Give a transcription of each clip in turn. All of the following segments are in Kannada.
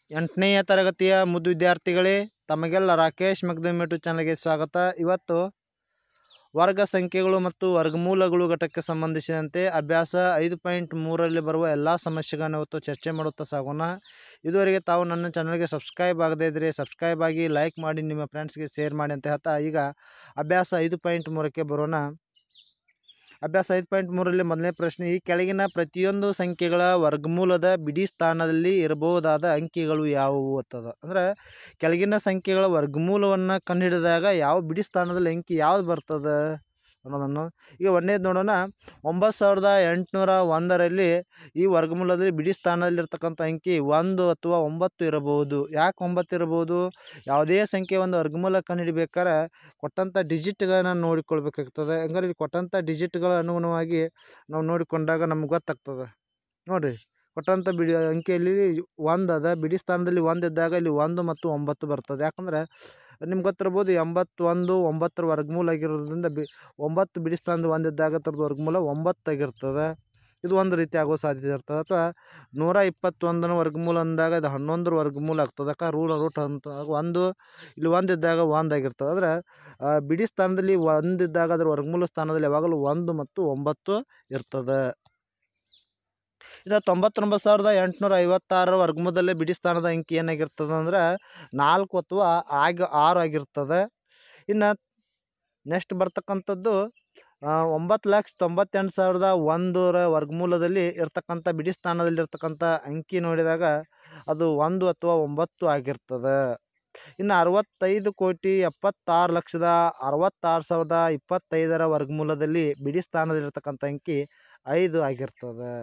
ಎಂಟನೆಯ ತರಗತಿಯ ಮುದ್ದು ವಿದ್ಯಾರ್ಥಿಗಳೇ ತಮಗೆಲ್ಲ ರಾಕೇಶ್ ಮಗ್ದಮ್ ಯೂಟ್ಯೂಬ್ ಚಾನಲ್ಗೆ ಸ್ವಾಗತ ಇವತ್ತು ವರ್ಗ ಸಂಖ್ಯೆಗಳು ಮತ್ತು ವರ್ಗಮೂಲಗಳು ಘಟಕಕ್ಕೆ ಸಂಬಂಧಿಸಿದಂತೆ ಅಭ್ಯಾಸ ಐದು ಪಾಯಿಂಟ್ ಮೂರರಲ್ಲಿ ಬರುವ ಎಲ್ಲ ಸಮಸ್ಯೆಗಳನ್ನು ಇವತ್ತು ಚರ್ಚೆ ಮಾಡುತ್ತಾ ಸಾಗೋಣ ಇದುವರೆಗೆ ತಾವು ನನ್ನ ಚಾನಲ್ಗೆ ಸಬ್ಸ್ಕ್ರೈಬ್ ಆಗದೇ ಇದ್ದರೆ ಸಬ್ಸ್ಕ್ರೈಬ್ ಆಗಿ ಲೈಕ್ ಮಾಡಿ ನಿಮ್ಮ ಫ್ರೆಂಡ್ಸ್ಗೆ ಶೇರ್ ಮಾಡಿ ಅಂತ ಹೇಳ್ತಾ ಈಗ ಅಭ್ಯಾಸ ಐದು ಪಾಯಿಂಟ್ ಮೂರಕ್ಕೆ ಬರೋಣ ಅಭ್ಯಾಸ ಐದು ಪಾಯಿಂಟ್ ಮೂರರಲ್ಲಿ ಮೊದಲನೇ ಪ್ರಶ್ನೆ ಈ ಕೆಳಗಿನ ಪ್ರತಿಯೊಂದು ಸಂಖ್ಯೆಗಳ ವರ್ಗಮೂಲದ ಬಿಡಿ ಸ್ಥಾನದಲ್ಲಿ ಇರಬಹುದಾದ ಅಂಕಿಗಳು ಯಾವುವು ಅಂತದ ಅಂದ್ರೆ ಕೆಳಗಿನ ಸಂಖ್ಯೆಗಳ ವರ್ಗಮೂಲವನ್ನು ಕಂಡುಹಿಡಿದಾಗ ಯಾವ ಬಿಡಿ ಸ್ಥಾನದಲ್ಲಿ ಅಂಕಿ ಯಾವ್ದು ಬರ್ತದೆ ಅನ್ನೋದನ್ನು ಈಗ ಒಂದನೇದು ನೋಡೋಣ ಒಂಬತ್ತು ಸಾವಿರದ ಎಂಟುನೂರ ಒಂದರಲ್ಲಿ ಈ ವರ್ಗಮೂಲದಲ್ಲಿ ಬಿಡಿ ಸ್ಥಾನದಲ್ಲಿರ್ತಕ್ಕಂಥ ಅಂಕಿ ಒಂದು ಅಥವಾ ಒಂಬತ್ತು ಇರಬಹುದು ಯಾಕೆ ಒಂಬತ್ತು ಇರಬಹುದು ಯಾವುದೇ ಸಂಖ್ಯೆ ಒಂದು ವರ್ಗಮೂಲ ಕಂಡುಹಿಡಿಬೇಕಾದ್ರೆ ಕೊಟ್ಟಂಥ ಡಿಜಿಟ್ಗಳನ್ನು ನೋಡಿಕೊಳ್ಬೇಕಾಗ್ತದೆ ಹಂಗಾರೆ ಇಲ್ಲಿ ಕೊಟ್ಟಂಥ ಡಿಜಿಟ್ಗಳ ಅನುಗುಣವಾಗಿ ನಾವು ನೋಡಿಕೊಂಡಾಗ ನಮ್ಗೆ ಗೊತ್ತಾಗ್ತದೆ ನೋಡಿರಿ ಕೊಟ್ಟಂಥ ಬಿಡಿ ಅಂಕಿಯಲ್ಲಿ ಒಂದು ಅದ ಬಿಡಿ ಸ್ಥಾನದಲ್ಲಿ ಒಂದು ಇದ್ದಾಗ ಇಲ್ಲಿ ಒಂದು ಮತ್ತು ಒಂಬತ್ತು ಬರ್ತದೆ ಯಾಕಂದ್ರೆ ನಿಮ್ಗೆ ಗೊತ್ತಿರ್ಬೋದು ಎಂಬತ್ತೊಂದು ಒಂಬತ್ತರ ವರ್ಗಮೂಲ ಆಗಿರೋದ್ರಿಂದ ಬಿ ಒಂಬತ್ತು ಬಿಡಿ ಸ್ಥಾನದ ಒಂದು ಇದ್ದಾಗ ಥರದ ವರ್ಗಮೂಲ ಒಂಬತ್ತಾಗಿರ್ತದೆ ಇದು ಒಂದು ರೀತಿ ಆಗೋ ಸಾಧ್ಯತೆ ಇರ್ತದೆ ಅಥವಾ ನೂರ ಇಪ್ಪತ್ತೊಂದನ ವರ್ಗಮೂಲ ಅಂದಾಗ ಇದು ಹನ್ನೊಂದರ ವರ್ಗಮೂಲ ಆಗ್ತದೆ ಯಾಕೆ ರೂಲ್ ರೂಟ್ ಅಂತ ಒಂದು ಇಲ್ಲಿ ಒಂದು ಇದ್ದಾಗ ಒಂದು ಆಗಿರ್ತದೆ ಅಂದ್ರೆ ಆ, ಬಿಡಿ ಸ್ಥಾನದಲ್ಲಿ ಒಂದು ಇದ್ದಾಗ ಅದರ ವರ್ಗಮೂಲ ಸ್ಥಾನದಲ್ಲಿ ಯಾವಾಗಲೂ ಒಂದು ಮತ್ತು ಒಂಬತ್ತು ಇರ್ತದೆ ಇನ್ನು ತೊಂಬತ್ತೊಂಬತ್ತು ಸಾವಿರದ ಎಂಟುನೂರ ಐವತ್ತಾರರ ವರ್ಗಮೂಲದಲ್ಲೇ ಬಿಡಿ ಸ್ಥಾನದ ಅಂಕಿ ಏನಾಗಿರ್ತದೆ ಅಂದ್ರೆ ನಾಲ್ಕು ಅಥವಾ ಆಗ ಆರು ಆಗಿರ್ತದೆ ಇನ್ನು ನೆಕ್ಸ್ಟ್ ಬರ್ತಕ್ಕಂಥದ್ದು ಆ, ಒಂಬತ್ತು ಲಕ್ಷ ತೊಂಬತ್ತೆಂಟು ಸಾವಿರದ ಒಂದರ ವರ್ಗಮೂಲದಲ್ಲಿ ಇರ್ತಕ್ಕಂಥ ಬಿಡಿ ಸ್ಥಾನದಲ್ಲಿ ಇರ್ತಕ್ಕಂಥ ಅಂಕಿ ನೋಡಿದಾಗ ಅದು ಒಂದು ಅಥವಾ ಒಂಬತ್ತು ಆಗಿರ್ತದೆ ಇನ್ನು ಅರವತ್ತೈದು ಕೋಟಿ ಎಪ್ಪತ್ತಾರು ಲಕ್ಷದ ಅರವತ್ತಾರು ಸಾವಿರದ ಇಪ್ಪತ್ತೈದರ ವರ್ಗಮೂಲದಲ್ಲಿ ಬಿಡಿ ಸ್ಥಾನದಲ್ಲಿರ್ತಕ್ಕಂಥ ಅಂಕಿ ಐದು ಆಗಿರ್ತದೆ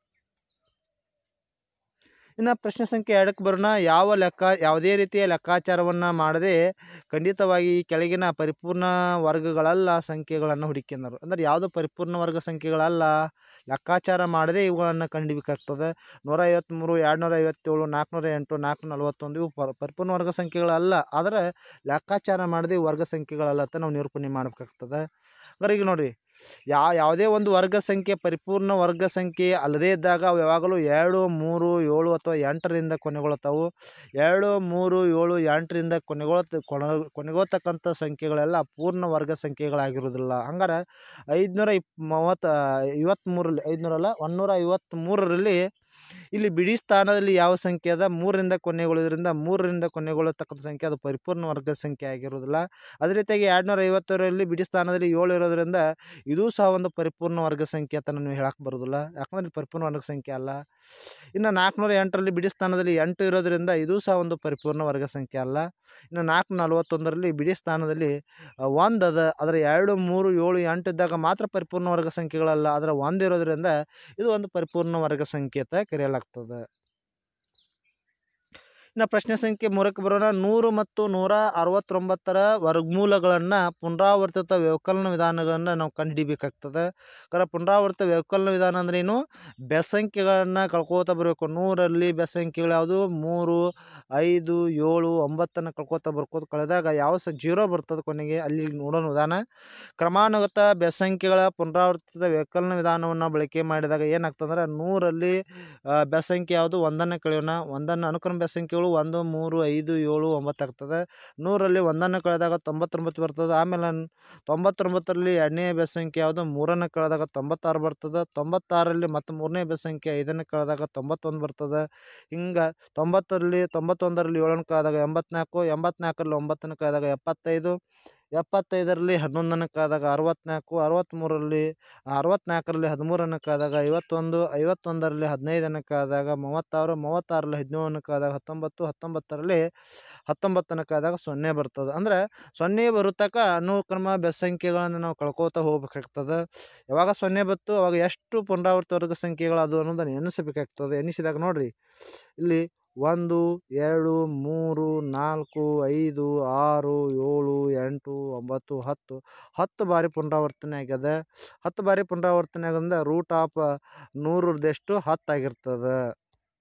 ಇನ್ನು ಪ್ರಶ್ನೆ ಸಂಖ್ಯೆ ಎರಡಕ್ಕೆ ಬರೋಣ ಯಾವ ಲೆಕ್ಕ ಯಾವುದೇ ರೀತಿಯ ಲೆಕ್ಕಾಚಾರವನ್ನು ಮಾಡದೆ ಖಂಡಿತವಾಗಿ ಈ ಕೆಳಗಿನ ಪರಿಪೂರ್ಣ ವರ್ಗಗಳಲ್ಲ ಸಂಖ್ಯೆಗಳನ್ನು ಹುಡುಕಿದರು ಅಂದರೆ ಯಾವುದು ಪರಿಪೂರ್ಣ ವರ್ಗ ಸಂಖ್ಯೆಗಳಲ್ಲ ಲೆಕ್ಕಾಚಾರ ಮಾಡದೆ ಇವುಗಳನ್ನು ಕಂಡುಹಿಡಿಬೇಕಾಗ್ತದೆ ನೂರ ಐವತ್ತ್ಮೂರು ಎರಡುನೂರ ಐವತ್ತೇಳು ನಾಲ್ಕುನೂರ ಎಂಟು ನಾಲ್ಕು ನಲವತ್ತೊಂದು ಇವು ಪರ್ ಪರಿಪೂರ್ಣ ವರ್ಗ ಸಂಖ್ಯೆಗಳಲ್ಲ ಆದರೆ ಲೆಕ್ಕಾಚಾರ ಮಾಡದೆ ಇವು ವರ್ಗ ಸಂಖ್ಯೆಗಳಲ್ಲ ಅಂತ ನಾವು ನಿರೂಪಣೆ ಮಾಡಬೇಕಾಗ್ತದೆ ಹಾಗಾದ್ರೆ ಈಗ ನೋಡಿರಿ ಯಾ ಯಾವುದೇ ಒಂದು ವರ್ಗ ಸಂಖ್ಯೆ ಪರಿಪೂರ್ಣ ವರ್ಗ ಸಂಖ್ಯೆ ಅಲ್ಲದೇ ಇದ್ದಾಗ ಅವು ಯಾವಾಗಲೂ ಎರಡು ಮೂರು ಏಳು ಅಥವಾ ಎಂಟರಿಂದ ಕೊನೆಗೊಳ್ತಾವು ಎರಡು ಮೂರು ಏಳು ಎಂಟರಿಂದ ಕೊನೆಗೊಳ್ತ ಕೊನೆ ಕೊನೆಗೊಳ್ತಕ್ಕಂಥ ಸಂಖ್ಯೆಗಳೆಲ್ಲ ಪೂರ್ಣ ವರ್ಗ ಸಂಖ್ಯೆಗಳಾಗಿರೋದಿಲ್ಲ ಹಂಗಾರೆ ಐದುನೂರ ಇಪ್ ಮೂವತ್ತು ಐವತ್ತ್ಮೂರಲ್ಲಿ ಐದುನೂರಲ್ಲ ಒಂದುನೂರ ಐವತ್ತ್ಮೂರರಲ್ಲಿ ಇಲ್ಲಿ ಬಿಡಿ ಸ್ಥಾನದಲ್ಲಿ ಯಾವ ಸಂಖ್ಯೆ ಅದ ಮೂರರಿಂದ ಕೊನೆಗೊಳ್ಳೋದ್ರಿಂದ ಮೂರರಿಂದ ಕೊನೆಗೊಳ್ಳತಕ್ಕಂಥ ಸಂಖ್ಯೆ ಅದು ಪರಿಪೂರ್ಣ ವರ್ಗ ಸಂಖ್ಯೆ ಆಗಿರೋದಿಲ್ಲ ಅದೇ ರೀತಿಯಾಗಿ ಎರಡುನೂರ ಐವತ್ತರಲ್ಲಿ ಬಿಡಿ ಸ್ಥಾನದಲ್ಲಿ ಏಳು ಇರೋದ್ರಿಂದ ಇದೂ ಸಹ ಒಂದು ಪರಿಪೂರ್ಣ ವರ್ಗ ಸಂಖ್ಯೆ ಅಂತ ನೀವು ಹೇಳಕ್ಕೆ ಬರೋದಿಲ್ಲ ಯಾಕಂದ್ರೆ ಇದು ಪರಿಪೂರ್ಣ ವರ್ಗ ಸಂಖ್ಯೆ ಅಲ್ಲ ಇನ್ನು ನಾಲ್ಕುನೂರ ಎಂಟರಲ್ಲಿ ಬಿಡಿ ಸ್ಥಾನದಲ್ಲಿ ಎಂಟು ಇರೋದ್ರಿಂದ ಇದೂ ಸಹ ಒಂದು ಪರಿಪೂರ್ಣ ವರ್ಗ ಸಂಖ್ಯೆ ಅಲ್ಲ ಇನ್ನು ನಾಲ್ಕು ನಲವತ್ತೊಂದರಲ್ಲಿ ಬಿಡಿ ಸ್ಥಾನದಲ್ಲಿ ಒಂದು ಅದ ಅದರ ಎರಡು ಮೂರು ಏಳು ಎಂಟು ಇದ್ದಾಗ ಮಾತ್ರ ಪರಿಪೂರ್ಣ ವರ್ಗ ಸಂಖ್ಯೆಗಳಲ್ಲ ಅದರ ಒಂದು ಇರೋದ್ರಿಂದ ಇದು ಒಂದು ಪರಿಪೂರ್ಣ ವರ್ಗ ಸಂಖ್ಯೆ ಅಂತ ಕರೆಯಲಾಗ್ತದೆ ಇನ್ನು ಪ್ರಶ್ನೆ ಸಂಖ್ಯೆ ಮೂರಕ್ಕೆ ಬರೋಣ ನೂರು ಮತ್ತು ನೂರ ಅರವತ್ತೊಂಬತ್ತರ ವರ್ಗಮೂಲಗಳನ್ನು ಪುನರಾವರ್ತಿತ ವ್ಯವಕಲನ ವಿಧಾನಗಳನ್ನು ನಾವು ಕಂಡುಹಿಡಿಬೇಕಾಗ್ತದೆ ಕರ ಪುನರಾವರ್ತಿತ ವ್ಯವಕಲನ ವಿಧಾನ ಅಂದ್ರೆ ಏನು ಬೆಸಂಖ್ಯೆಗಳನ್ನು ಕಳ್ಕೋತಾ ಬರಬೇಕು ನೂರಲ್ಲಿ ಬೆಸಂಖ್ಯೆಗಳು ಯಾವುದು ಮೂರು ಐದು ಏಳು ಒಂಬತ್ತನ್ನು ಕಳ್ಕೋತಾ ಬರ್ಕೋತ ಕಳೆದಾಗ ಯಾವ ಸ ಜೀರೋ ಬರ್ತದೆ ಕೊನೆಗೆ ಅಲ್ಲಿ ನೋಡೋಣ ವಿಧಾನ ಕ್ರಮಾನುಗತ ಬೆಸಂಖ್ಯೆಗಳ ಪುನರಾವರ್ತಿತ ವ್ಯವಕಲನ ವಿಧಾನವನ್ನು ಬಳಕೆ ಮಾಡಿದಾಗ ಏನಾಗ್ತದೆ ಅಂದ್ರೆ ನೂರಲ್ಲಿ ಆ, ಬೆಸಂಖ್ಯೆ ಯಾವುದು ಒಂದನ್ನು ಕಳೆಯೋಣ ಒಂದನ್ನು ಅನುಕ್ರಮ ಬೆಸಂಖ್ಯೆಗಳು ಒಂದು ಮೂರು ಐದು ಏಳು ಒಂಬತ್ತು ಆಗ್ತದೆ ನೂರಲ್ಲಿ ಒಂದನ್ನು ಕಳೆದಾಗ ತೊಂಬತ್ತೊಂಬತ್ತು ಬರ್ತದೆ ಆಮೇಲೆ ನ್- ತೊಂಬತ್ತೊಂಬತ್ತರಲ್ಲಿ ಎರಡನೇ ಬೆಸಂಖ್ಯೆ ಯಾವುದು ಮೂರನ್ನು ಕಳೆದಾಗ ತೊಂಬತ್ತಾರು ಬರ್ತದೆ ತೊಂಬತ್ತಾರರಲ್ಲಿ ಮತ್ತು ಮೂರನೇ ಬೆಸಂಖ್ಯೆ ಐದನ್ನು ಕಳೆದಾಗ ತೊಂಬತ್ತೊಂದು ಬರ್ತದೆ ಹಿಂಗೆ ತೊಂಬತ್ತರಲ್ಲಿ ತೊಂಬತ್ತೊಂದರಲ್ಲಿ ಏಳನ್ನು ಕಳೆದಾಗ ಎಂಬತ್ನಾಲ್ಕು ಎಂಬತ್ನಾಲ್ಕರಲ್ಲಿ ಒಂಬತ್ತನ್ನು ಕಳೆದಾಗ ಎಪ್ಪತ್ತೈದು ಎಪ್ಪತ್ತೈದರಲ್ಲಿ ಹನ್ನೊಂದನ್ನು ಕಳೆದಾಗ ಅರವತ್ತ್ನಾಲ್ಕು ಅರವತ್ತ್ಮೂರರಲ್ಲಿ ಅರವತ್ತ್ನಾಲ್ಕರಲ್ಲಿ ಹದಿಮೂರನ್ನು ಕಳೆದಾಗ ಐವತ್ತೊಂದು ಐವತ್ತೊಂದರಲ್ಲಿ ಹದಿನೈದನ್ನು ಕಳೆದಾಗ ಮೂವತ್ತಾರು ಮೂವತ್ತಾರರಲ್ಲಿ ಹದಿನೇಳನ್ನು ಕಳೆದಾಗ ಹತ್ತೊಂಬತ್ತು ಹತ್ತೊಂಬತ್ತರಲ್ಲಿ ಹತ್ತೊಂಬತ್ತನ್ನು ಕಳೆದಾಗ ಸೊನ್ನೆ ಬರ್ತದೆ ಅಂದರೆ ಸೊನ್ನೆ ಬರುತ್ತಕ ಅನುಕ್ರಮ ಬೆಸಂಖ್ಯೆಗಳನ್ನು ನಾವು ಕಳ್ಕೋತಾ ಹೋಗ್ಬೇಕಾಗ್ತದೆ ಯಾವಾಗ ಸೊನ್ನೆ ಬತ್ತು ಅವಾಗ ಎಷ್ಟು ಪುನರಾವರ್ತಿ ವರ್ಗ ಸಂಖ್ಯೆಗಳು ಅದು ಅನ್ನೋದನ್ನು ಎಣಿಸಬೇಕಾಗ್ತದೆ ಎಣಿಸಿದಾಗ ನೋಡಿರಿ ಇಲ್ಲಿ ಒಂದು ಎರಡು ಮೂರು ನಾಲ್ಕು ಐದು ಆರು ಏಳು ಎಂಟು ಒಂಬತ್ತು ಹತ್ತು ಹತ್ತು ಬಾರಿ ಪುನರಾವರ್ತನೆ ಆಗ್ಯದ ಹತ್ತು ಬಾರಿ ಪುನರಾವರ್ತನೆ ಆಗಂದ್ರೆ ರೂಟ್ ಆಫ್ ನೂರರದೆಷ್ಟು ಹತ್ತು ಆಗಿರ್ತದೆ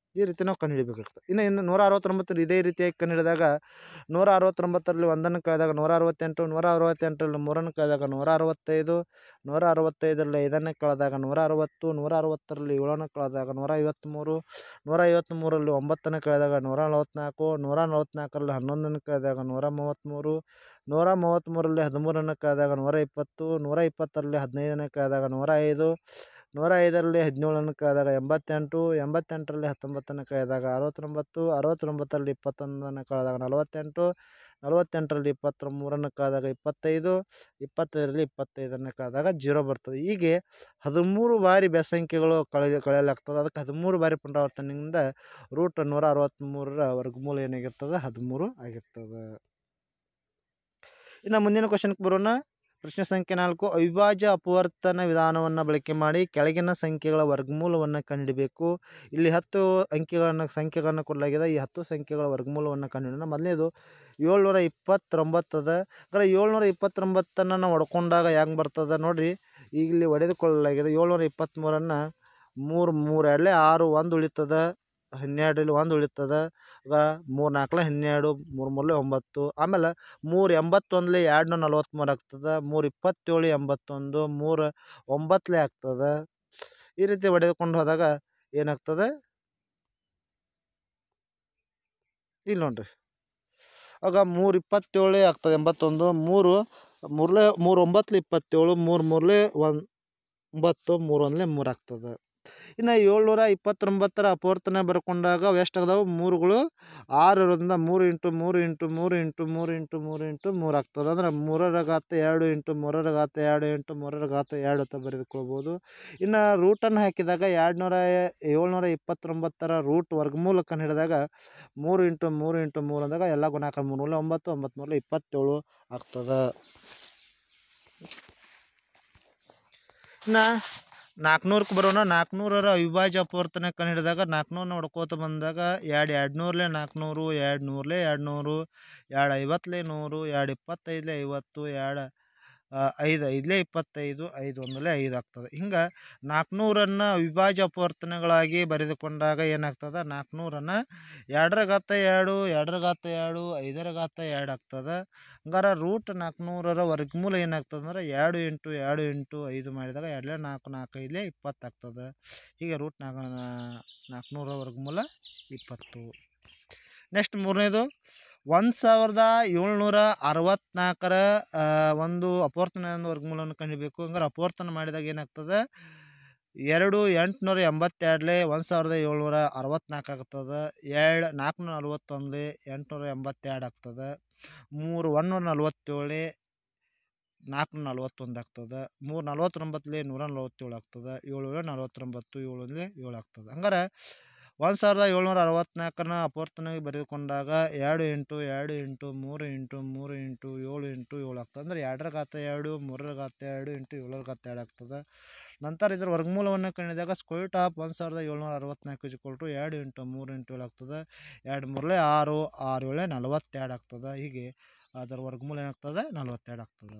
ಈ ರೀತಿ ನಾವು ಕಂಡುಹಿಡಿಬೇಕಾಗ್ತದೆ ಇನ್ನು ಇನ್ನು ನೂರ ಅರವತ್ತೊಂಬತ್ತರ ಇದೇ ರೀತಿಯಾಗಿ ಕಂಡುಹಿಡಿದಾಗ ನೂರ ಅರವತ್ತೊಂಬತ್ತರಲ್ಲಿ ಒಂದನ್ನು ಕಳೆದಾಗ ನೂರ ಅರವತ್ತೆಂಟು ನೂರ ಅರವತ್ತೆಂಟರಲ್ಲಿ ಮೂರನ್ನು ಕಳೆದಾಗ ನೂರ ಅರವತ್ತೈದು ನೂರ ಅರವತ್ತೈದರಲ್ಲಿ ಐದನ್ನು ಕಳೆದಾಗ ನೂರ ಅರವತ್ತು ನೂರ ಅರವತ್ತರಲ್ಲಿ ಏಳನ್ನು ಕಳೆದಾಗ ನೂರ ಐವತ್ತ್ಮೂರು ನೂರ ಐವತ್ತ್ಮೂರರಲ್ಲಿ ಒಂಬತ್ತನ್ನು ಕಳೆದಾಗ ನೂರ ನಲವತ್ತ್ನಾಲ್ಕು ನೂರ ನಲವತ್ತ್ನಾಲ್ಕರಲ್ಲಿ ಹನ್ನೊಂದನ್ನು ಕಳೆದಾಗ ನೂರ ಮೂವತ್ತ್ಮೂರು ನೂರ ಮೂವತ್ತ್ಮೂರರಲ್ಲಿ ಹದಿಮೂರನ್ನು ಕಳೆದಾಗ ನೂರ ಇಪ್ಪತ್ತು ನೂರ ಇಪ್ಪತ್ತರಲ್ಲಿ ಹದಿನೈದನ್ನು ಕಳೆದಾಗ ನೂರ ಐದು ನೂರ ಐದರಲ್ಲಿ ಹದಿನೇಳನ್ನು ಕಳೆದಾಗ ಎಂಬತ್ತೆಂಟು ಎಂಬತ್ತೆಂಟರಲ್ಲಿ ಹತ್ತೊಂಬತ್ತನ್ನು ಕಳೆದಾಗ ಅರವತ್ತೊಂಬತ್ತು ಅರವತ್ತೊಂಬತ್ತರಲ್ಲಿ ಇಪ್ಪತ್ತೊಂದನ್ನು ಕಳೆದಾಗ ನಲವತ್ತೆಂಟು ನಲವತ್ತೆಂಟರಲ್ಲಿ ಇಪ್ಪತ್ತ್ಮೂರನ್ನು ಕಳೆದಾಗ ಇಪ್ಪತ್ತೈದು ಇಪ್ಪತ್ತೈದರಲ್ಲಿ ಇಪ್ಪತ್ತೈದನ್ನು ಕಳೆದಾಗ ಜೀರೋ ಬರ್ತದೆ ಹೀಗೆ ಹದಿಮೂರು ಬಾರಿ ಬೆಸಂಖ್ಯೆಗಳು ಕಳೆ ಕಳೆಯಲಾಗ್ತದೆ ಅದಕ್ಕೆ ಹದಿಮೂರು ಬಾರಿ ಪುನರಾವರ್ತನೆಯಿಂದ ರೂಟ್ ನೂರ ಅರವತ್ತ್ಮೂರರ ವರ್ಗಮೂಲ ಏನಾಗಿರ್ತದೆ ಹದಿಮೂರು ಆಗಿರ್ತದೆ ಇನ್ನು ಮುಂದಿನ ಕ್ವಶನ್ಗೆ ಬರೋಣ ಪ್ರಶ್ನೆ ಸಂಖ್ಯೆ ನಾಲ್ಕು ಅವಿಭಾಜ್ಯ ಅಪವರ್ತನ ವಿಧಾನವನ್ನು ಬಳಕೆ ಮಾಡಿ ಕೆಳಗಿನ ಸಂಖ್ಯೆಗಳ ವರ್ಗಮೂಲವನ್ನು ಕಂಡುಹಿಡಬೇಕು ಇಲ್ಲಿ ಹತ್ತು ಅಂಕಿಗಳನ್ನು ಸಂಖ್ಯೆಗಳನ್ನು ಕೊಡಲಾಗಿದೆ ಈ ಹತ್ತು ಸಂಖ್ಯೆಗಳ ವರ್ಗಮೂಲವನ್ನು ಕಂಡುಹಿಡೋಣ ಮೊದಲನೇದು ಏಳ್ನೂರ ಇಪ್ಪತ್ತೊಂಬತ್ತದ ಅಂದರೆ ಏಳ್ನೂರ ಇಪ್ಪತ್ತೊಂಬತ್ತನ್ನು ನಾವು ಹೊಡ್ಕೊಂಡಾಗ ಹೆಂಗೆ ಬರ್ತದೆ ನೋಡಿರಿ ಈಗ ಇಲ್ಲಿ ಹೊಡೆದುಕೊಳ್ಳಲಾಗಿದೆ ಏಳ್ನೂರ ಇಪ್ಪತ್ತ್ಮೂರನ್ನು ಮೂರು ಮೂರು ಎರಡಲೇ ಆರು ಒಂದು ಉಳಿತದೆ ಹನ್ನೆರಡರಲ್ಲಿ ಒಂದು ಉಳಿತದೆ ಈಗ ಮೂರು ನಾಲ್ಕಲೆ ಹನ್ನೆರಡು ಮೂರು ಮೂರಲೆ ಒಂಬತ್ತು ಆಮೇಲೆ ಮೂರು ಎಂಬತ್ತೊಂದಲೇ ಎರಡು ನಲ್ವತ್ತ್ಮೂರು ಆಗ್ತದೆ ಮೂರು ಇಪ್ಪತ್ತೇಳು ಎಂಬತ್ತೊಂದು ಮೂರು ಒಂಬತ್ತಲೇ ಆಗ್ತದೆ ಈ ರೀತಿ ಹೊಡೆದುಕೊಂಡು ಹೋದಾಗ ಏನಾಗ್ತದೆ ಇಲ್ಲಿ ನೋಡ್ರಿ ಆಗ ಮೂರು ಇಪ್ಪತ್ತೇಳೇ ಆಗ್ತದೆ ಎಂಬತ್ತೊಂದು ಮೂರು ಮೂರಲೇ ಮೂರು ಒಂಬತ್ತಲೆ ಇಪ್ಪತ್ತೇಳು ಮೂರು ಮೂರಲೇ ಒಂದು ಒಂಬತ್ತು ಮೂರು ಒಂದಲೇ ಮೂರು ಆಗ್ತದೆ ಇನ್ನು ಏಳ್ನೂರ ಇಪ್ಪತ್ತೊಂಬತ್ತರ ಅಪವರ್ತನ ಬರ್ಕೊಂಡಾಗ ಅವು ಎಷ್ಟಾಗದಾವು ಮೂರುಗಳು ಆರರಿಂದ ಮೂರು ಇಂಟು ಮೂರು ಇಂಟು ಮೂರು ಇಂಟು ಮೂರು ಇಂಟು ಮೂರು ಇಂಟು ಮೂರು ಆಗ್ತದೆ ಅಂದ್ರೆ ಮೂರರ ಘಾತ ಎರಡು ಇಂಟು ಮೂರರ ಘಾತ ಎರಡು ಇಂಟು ಮೂರರ ಘಾತ ಎರಡು ಅಂತ ಬರೆದುಕೊಳ್ಬೋದು ಇನ್ನು ರೂಟನ್ನು ಹಾಕಿದಾಗ ಎರಡು ನೂರ ಏಳ್ನೂರ ಇಪ್ಪತ್ತೊಂಬತ್ತರ ರೂಟ್ ವರ್ಗಮೂಲ ಕಂಡು ಹಿಡಿದಾಗ ಮೂರು ಇಂಟು ಮೂರು ಇಂಟು ಮೂರು ಅಂದಾಗ ಎಲ್ಲ ಗುಣಾಕಾರ ಮೂರು ಮೂರಲೆ ಒಂಬತ್ತು ಒಂಬತ್ತು ಮೂರಲೆ ಇಪ್ಪತ್ತೇಳು ಆಗ್ತದೆ ಇನ್ನು ನಾಲ್ಕುನೂರಕ್ಕೆ ಬರೋಣ ನಾಲ್ಕುನೂರರ ಅವಿಭಾಜ್ಯ ಅಪವರ್ತನ ಕಂಡು ಹಿಡಿದಾಗ ನಾಲ್ಕುನೂರನ್ನ ಹೊಡ್ಕೋತ ಬಂದಾಗ ಎರಡು ಎರಡು ನೂರಲೆ ನಾಲ್ಕುನೂರು ಎರಡು ನೂರಲೆ ಎರಡು ನೂರು ಎರಡು ಐವತ್ತಲೆ ನೂರು ಎರಡು ಇಪ್ಪತ್ತೈದಲೆ ಐವತ್ತು ಎರಡು ಐದು ಐದಲೇ ಇಪ್ಪತ್ತೈದು ಐದು ಒಂದಲೇ ಐದು ಆಗ್ತದೆ ಹಿಂಗೆ ನಾಲ್ಕುನೂರನ್ನು ಅವಿಭಾಜ್ಯ ಅಪವರ್ತನಗಳಾಗಿ ಬರೆದುಕೊಂಡಾಗ ಏನಾಗ್ತದೆ ನಾಲ್ಕುನೂರನ್ನು ಎರಡರ ಘಾತ ಎರಡು ಎರಡರ ಘಾತ ಎರಡು ಐದರ ಘಾತ ಎರಡು ಆಗ್ತದೆ ಹಂಗಾರೆ ರೂಟ್ ನಾಲ್ಕುನೂರರ ವರ್ಗಮೂಲ ಏನಾಗ್ತದೆ ಅಂದ್ರೆ ಎರಡು ಇಂಟು ಎರಡು ಇಂಟು ಐದು ಮಾಡಿದಾಗ ಎರಡಲೇ ನಾಲ್ಕು ನಾಲ್ಕು ಐದಲೇ ಇಪ್ಪತ್ತು ಆಗ್ತದೆ ಹೀಗೆ ರೂಟ್ ನಾಲ್ಕು ನಾಲ್ಕುನೂರ ವರ್ಗಮೂಲ ಇಪ್ಪತ್ತು ನೆಕ್ಸ್ಟ್ ಮೂರನೇದು ಒಂದು ಸಾವಿರದ ಏಳ್ನೂರ ಅರವತ್ತ್ನಾಲ್ಕರ ಆ, ಒಂದು ಅಪವರ್ತನ ವರ್ಗಮೂಲವನ್ನು ಕಂಡಿಬೇಕು ಹಂಗಾರೆ ಅಪವರ್ತನ ಮಾಡಿದಾಗ ಏನಾಗ್ತದೆ ಎರಡು ಎಂಟುನೂರ ಎಂಬತ್ತೆರಡಲೆ ಒಂದು ಸಾವಿರದ ಏಳ್ನೂರ ಅರವತ್ತ್ನಾಲ್ಕು ಆಗ್ತದೆ ಎರಡು ನಾಲ್ಕುನೂರ ನಲ್ವತ್ತೊಂದು ಎಂಟುನೂರ ಎಂಬತ್ತೆರಡು ಆಗ್ತದೆ ಮೂರು ಒಂದುನೂರ ನಲ್ವತ್ತೇಳು ನಾಲ್ಕುನೂರ ನಲ್ವತ್ತೊಂದು ಆಗ್ತದೆ ಮೂರು ನಲ್ವತ್ತೊಂಬತ್ತಲೆ ನೂರ ನಲ್ವತ್ತೇಳು ಆಗ್ತದೆ ಏಳು ಏಳು ನಲ್ವತ್ತೊಂಬತ್ತು ಏಳು ಒಂದಲೇ ಏಳು ಆಗ್ತದೆ ಹಂಗಾರೆ ಒಂದು ಸಾವಿರದ ಏಳ್ನೂರ ಅರವತ್ತ್ನಾಲ್ಕನ ಅಪವರ್ತನಾಗಿ ಬರೆದುಕೊಂಡಾಗ ಎರಡು ಇಂಟು ಎರಡು ಇಂಟು ಮೂರು ಇಂಟು ಮೂರು ಇಂಟು ಏಳು ಇಂಟು ಏಳು ಆಗ್ತದೆ ಅಂದರೆ ಎರಡರ ಘಾತ ಎರಡು ಮೂರರ ಘಾತ ಎರಡು ಇಂಟು ಏಳರ ಘಾತ ಎರಡು ಆಗ್ತದೆ ನಂತರ ಇದರ ವರ್ಗಮೂಲವನ್ನು ಕಂಡಿದಾಗ ಸ್ಕ್ವೇರ್ ಟಾಪ್ ಒಂದು ಸಾವಿರದ ಏಳ್ನೂರ ಅರವತ್ತ್ನಾಲ್ಕು ಇಜ್ಕೊಲ್ ಟು ಎರಡು ಇಂಟು ಮೂರು ಇಂಟು ಏಳು ಆಗ್ತದೆ ಎರಡು ಮೂರಲೇ ಆರು ಆರು ಏಳೆ ನಲವತ್ತೆರಡು ಆಗ್ತದೆ ಹೀಗೆ ಅದರ ವರ್ಗಮೂಲ ಏನಾಗ್ತದೆ ನಲವತ್ತೆರಡು ಆಗ್ತದೆ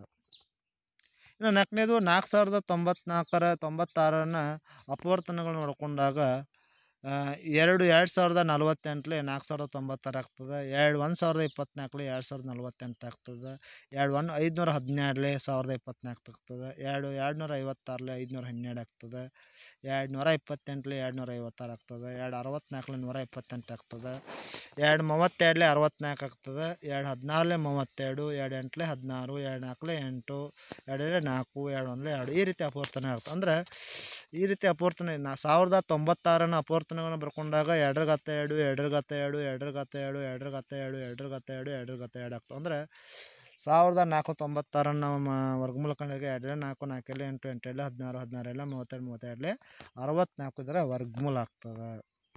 ಇನ್ನು ನಾಲ್ಕನೇದು ನಾಲ್ಕು ಸಾವಿರದ ತೊಂಬತ್ನಾಲ್ಕರ ತೊಂಬತ್ತಾರನ ಅಪವರ್ತನಗಳನ್ನ ನೋಡ್ಕೊಂಡಾಗ ಆ, ಎರಡು ಎರಡು ಸಾವಿರದ ನಲವತ್ತೆಂಟಲೆ ನಾಲ್ಕು ಸಾವಿರದ ತೊಂಬತ್ತಾರು ಆಗ್ತದೆ ಎರಡು ಒಂದು ಸಾವಿರದ ಇಪ್ಪತ್ನಾಲ್ಕಲೆ ಎರಡು ಸಾವಿರದ ನಲವತ್ತೆಂಟು ಆಗ್ತದೆ ಎರಡು ಒನ್ ಐದುನೂರ ಹದಿನೆರಡಲೆ ಸಾವಿರದ ಇಪ್ಪತ್ನಾಲ್ಕು ಆಗ್ತದೆ ಎರಡು ಎರಡು ನೂರ ಐವತ್ತಾರಲೆ ಐದುನೂರ ಹನ್ನೆರಡು ಆಗ್ತದೆ ಎರಡು ನೂರ ಇಪ್ಪತ್ತೆಂಟಲೆ ಎರಡು ನೂರ ಐವತ್ತಾರು ಆಗ್ತದೆ ಎರಡು ಅರವತ್ನಾಲ್ಕಲೆ ನೂರ ಇಪ್ಪತ್ತೆಂಟು ಆಗ್ತದೆ ಎರಡು ಮೂವತ್ತೆರಡಲೆ ಅರವತ್ನಾಲ್ಕು ಆಗ್ತದೆ ಎರಡು ಹದಿನಾರಲೆ ಮೂವತ್ತೆರಡು ಎರಡು ಎಂಟಲೆ ಹದಿನಾರು ಎರಡು ನಾಲ್ಕಲೆ ಎಂಟು ಎರಡಲೆ ನಾಲ್ಕು ಎರಡು ಒಂದಲೆ ಎರಡು ಈ ರೀತಿ ಅಪವರ್ತನ ಆಗ್ತದೆ ಅಂದರೆ ಈ ರೀತಿ ಅಪವರ್ತನ ನಾ ಸಾವಿರದ ತೊಂಬತ್ತಾರನ ಅಪವರ್ತನಗಳನ್ನ ಬರ್ಕೊಂಡಾಗ ಎರಡರ ಘಾತ ಎರಡು ಎರಡರ ಘಾತ ಎರಡು ಎರಡರ ಘಾತ ಎರಡು ಎರಡರ ಘಾತ ಎರಡು ಎರಡರ ಘಾತ ಎರಡು ಎರಡರ ಘಾತ ಎರಡು ಆಗ್ತವೆ ಅಂದರೆ ಸಾವಿರದ ನಾಲ್ಕು ತೊಂಬತ್ತಾರನ್ನ ಮ ವರ್ಗಮೂಲ ಕಂಡಾಗ ಎರಡೇ ನಾಲ್ಕು ನಾಲ್ಕೆಲ್ಲ ಎಂಟು ಎಂಟೆಲ್ಲ ಹದಿನಾರು ಹದಿನಾರೆಲ್ಲ ಮೂವತ್ತೆರಡು ಮೂವತ್ತೆರಡಲೆ ಅರವತ್ನಾಲ್ಕು ಇದರ ವರ್ಗಮೂಲ ಆಗ್ತದೆ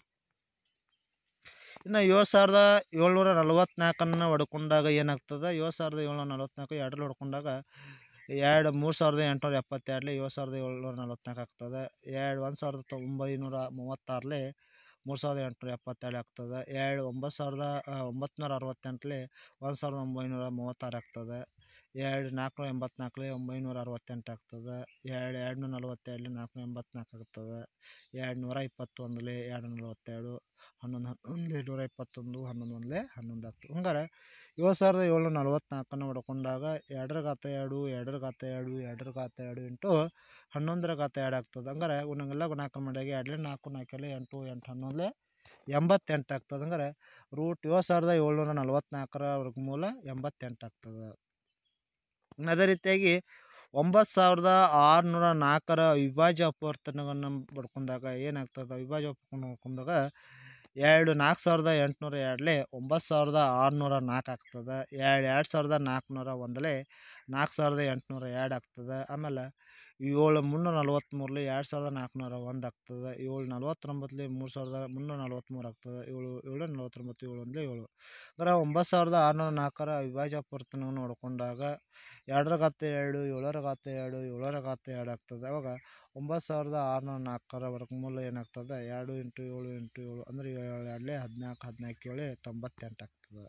ಇನ್ನು ಏಳು ಸಾವಿರದ ಏಳ್ನೂರ ನಲವತ್ತ್ನಾಲ್ಕನ್ನು ಹೊಡ್ಕೊಂಡಾಗ ಏನಾಗ್ತದೆ ಏಳು ಸಾವಿರದ ಏಳ್ನೂರ ನಲವತ್ತ್ನಾಲ್ಕು ಎರಡರಲ್ಲಿ ಹೊಡ್ಕೊಂಡಾಗ ಎರಡು ಮೂರು ಸಾವಿರದ ಎಂಟುನೂರ ಎಪ್ಪತ್ತೆರಡಲೆ ಏಳು ಸಾವಿರದ ಏಳ್ನೂರ ನಲವತ್ತ್ನಾಲ್ಕು ಆಗ್ತದೆ ಎರಡು ಒಂದು ಸಾವಿರದ ತೊಂಬೈನೂರ ಮೂವತ್ತಾರಲೆ ಮೂರು ಸಾವಿರದ ಎಂಟುನೂರ ಎಪ್ಪತ್ತೆರಡು ಆಗ್ತದೆ ಎರಡು ಒಂಬತ್ತು ಸಾವಿರದ ಒಂಬತ್ತು ನೂರ ಅರವತ್ತೆಂಟಲೆ ಒಂದು ಸಾವಿರದ ಒಂಬೈನೂರ ಮೂವತ್ತಾರು ಆಗ್ತದೆ ಎರಡು ನಾಲ್ಕುನೂರ ಎಂಬತ್ನಾಲ್ಕಲೆ ಒಂಬೈನೂರ ಅರವತ್ತೆಂಟು ಆಗ್ತದೆ ಎರಡು ಎರಡು ನೂರ ನಲವತ್ತೆರಡು ನಾಲ್ಕುನೂರ ಎಂಬತ್ನಾಲ್ಕು ಆಗ್ತದೆ ಎರಡು ನೂರ ಇಪ್ಪತ್ತೊಂದಲೆ ಎರಡು ನಲವತ್ತೆರಡು ಹನ್ನೊಂದು ಹನ್ನೊಂದು ನೂರ ಇಪ್ಪತ್ತೊಂದು ಹನ್ನೊಂದು ಒಂದಲೆ ಹನ್ನೊಂದು ಆಗ್ತದೆ ಹಂಗಾರೆ ಏಳು ಸಾವಿರದ ಏಳ್ನೂರ ನಲವತ್ತ್ನಾಲ್ಕನ್ನು ಹೊಡ್ಕೊಂಡಾಗ ಎರಡರ ಘಾತ ಎರಡು ಎರಡರ ಘಾತ ಎರಡು ಎರಡರ ಘಾತ ಎರಡು ಇಂಟು ಹನ್ನೊಂದರ ಘಾತ ಎರಡು ಆಗ್ತದೆ ಹಂಗಾರೆ ಇವನ್ನೆಲ್ಲ ನಾಲ್ಕು ಮಾಡಿದಾಗ ಎರಡಲೇ ನಾಲ್ಕು ನಾಲ್ಕಲೆ ಎಂಟು ಎಂಟು ಹನ್ನೊಂದಲೆ ಎಂಬತ್ತೆಂಟು ಆಗ್ತದೆ ಹಂಗಾರೆ ರೂಟ್ ಏಳು ಸಾವಿರದ ಏಳ್ನೂರ ನಲವತ್ತ್ನಾಲ್ಕರ ವರ್ಗಮೂಲ ಎಂಬತ್ತೆಂಟು ಆಗ್ತದೆ ಇನ್ನು ಅದೇ ರೀತಿಯಾಗಿ ಒಂಬತ್ತು ಸಾವಿರದ ಆರುನೂರ ನಾಲ್ಕರ ಅವಿಭಾಜ್ಯ ಅಪವರ್ತನವನ್ನು ಬರ್ಕೊಂಡಾಗ ಏನಾಗ್ತದೆ ಅವಿಭಾಜ್ಯ ಅಪವರ್ತನ ಬರ್ಕೊಂಡಾಗ ಎರಡು ನಾಲ್ಕು ಸಾವಿರದ ಎಂಟುನೂರ ಎರಡಲೆ ಒಂಬತ್ತು ಸಾವಿರದ ಆರುನೂರ ನಾಲ್ಕು ಆಗ್ತದೆ ಎರಡು ಎರಡು ಸಾವಿರದ ನಾಲ್ಕುನೂರ ಒಂದಲೆ ನಾಲ್ಕು ಸಾವಿರದ ಎಂಟುನೂರ ಎರಡು ಆಗ್ತದೆ ಆಮೇಲೆ ಏಳು ಮುನ್ನೂರ ನಲ್ವತ್ತ್ಮೂರಲೆ ಎರಡು ಸಾವಿರದ ನಾಲ್ಕುನೂರ ಒಂದು ಆಗ್ತದೆ ಏಳು ನಲ್ವತ್ತೊಂಬತ್ತಲೆ ಮೂರು ಸಾವಿರದ ಮುನ್ನೂರ ನಲ್ವತ್ತ್ಮೂರು ಆಗ್ತದೆ ಏಳು ಏಳು ನಲ್ವತ್ತೊಂಬತ್ತು ಏಳು ಒಂದಲೇ ಏಳು ಅಂದ್ರೆ ಒಂಬತ್ತು ಸಾವಿರದ ಆರುನೂರ ನಾಲ್ಕರ ಅವಿಭಾಜ್ಯ ಅಪವರ್ತನವನ್ನು ನೋಡಿಕೊಂಡಾಗ ಎರಡರ ಘಾತ ಎರಡು ಏಳರ ಘಾತ ಎರಡು ಏಳರ ಘಾತ ಎರಡು ಆಗ್ತದೆ ಅವಾಗ ಒಂಬತ್ತು ಸಾವಿರದ ಆರುನೂರ ನಾಲ್ಕರ ವರ್ಗಮೂಲ ಏನಾಗ್ತದೆ ಎರಡು ಇಂಟು ಏಳು ಇಂಟು ಏಳು ಅಂದರೆ ಏಳು ಎರಡಲೇ ಹದಿನಾಲ್ಕು ಹದಿನಾಲ್ಕು ಏಳು ತೊಂಬತ್ತೆಂಟು ಆಗ್ತದೆ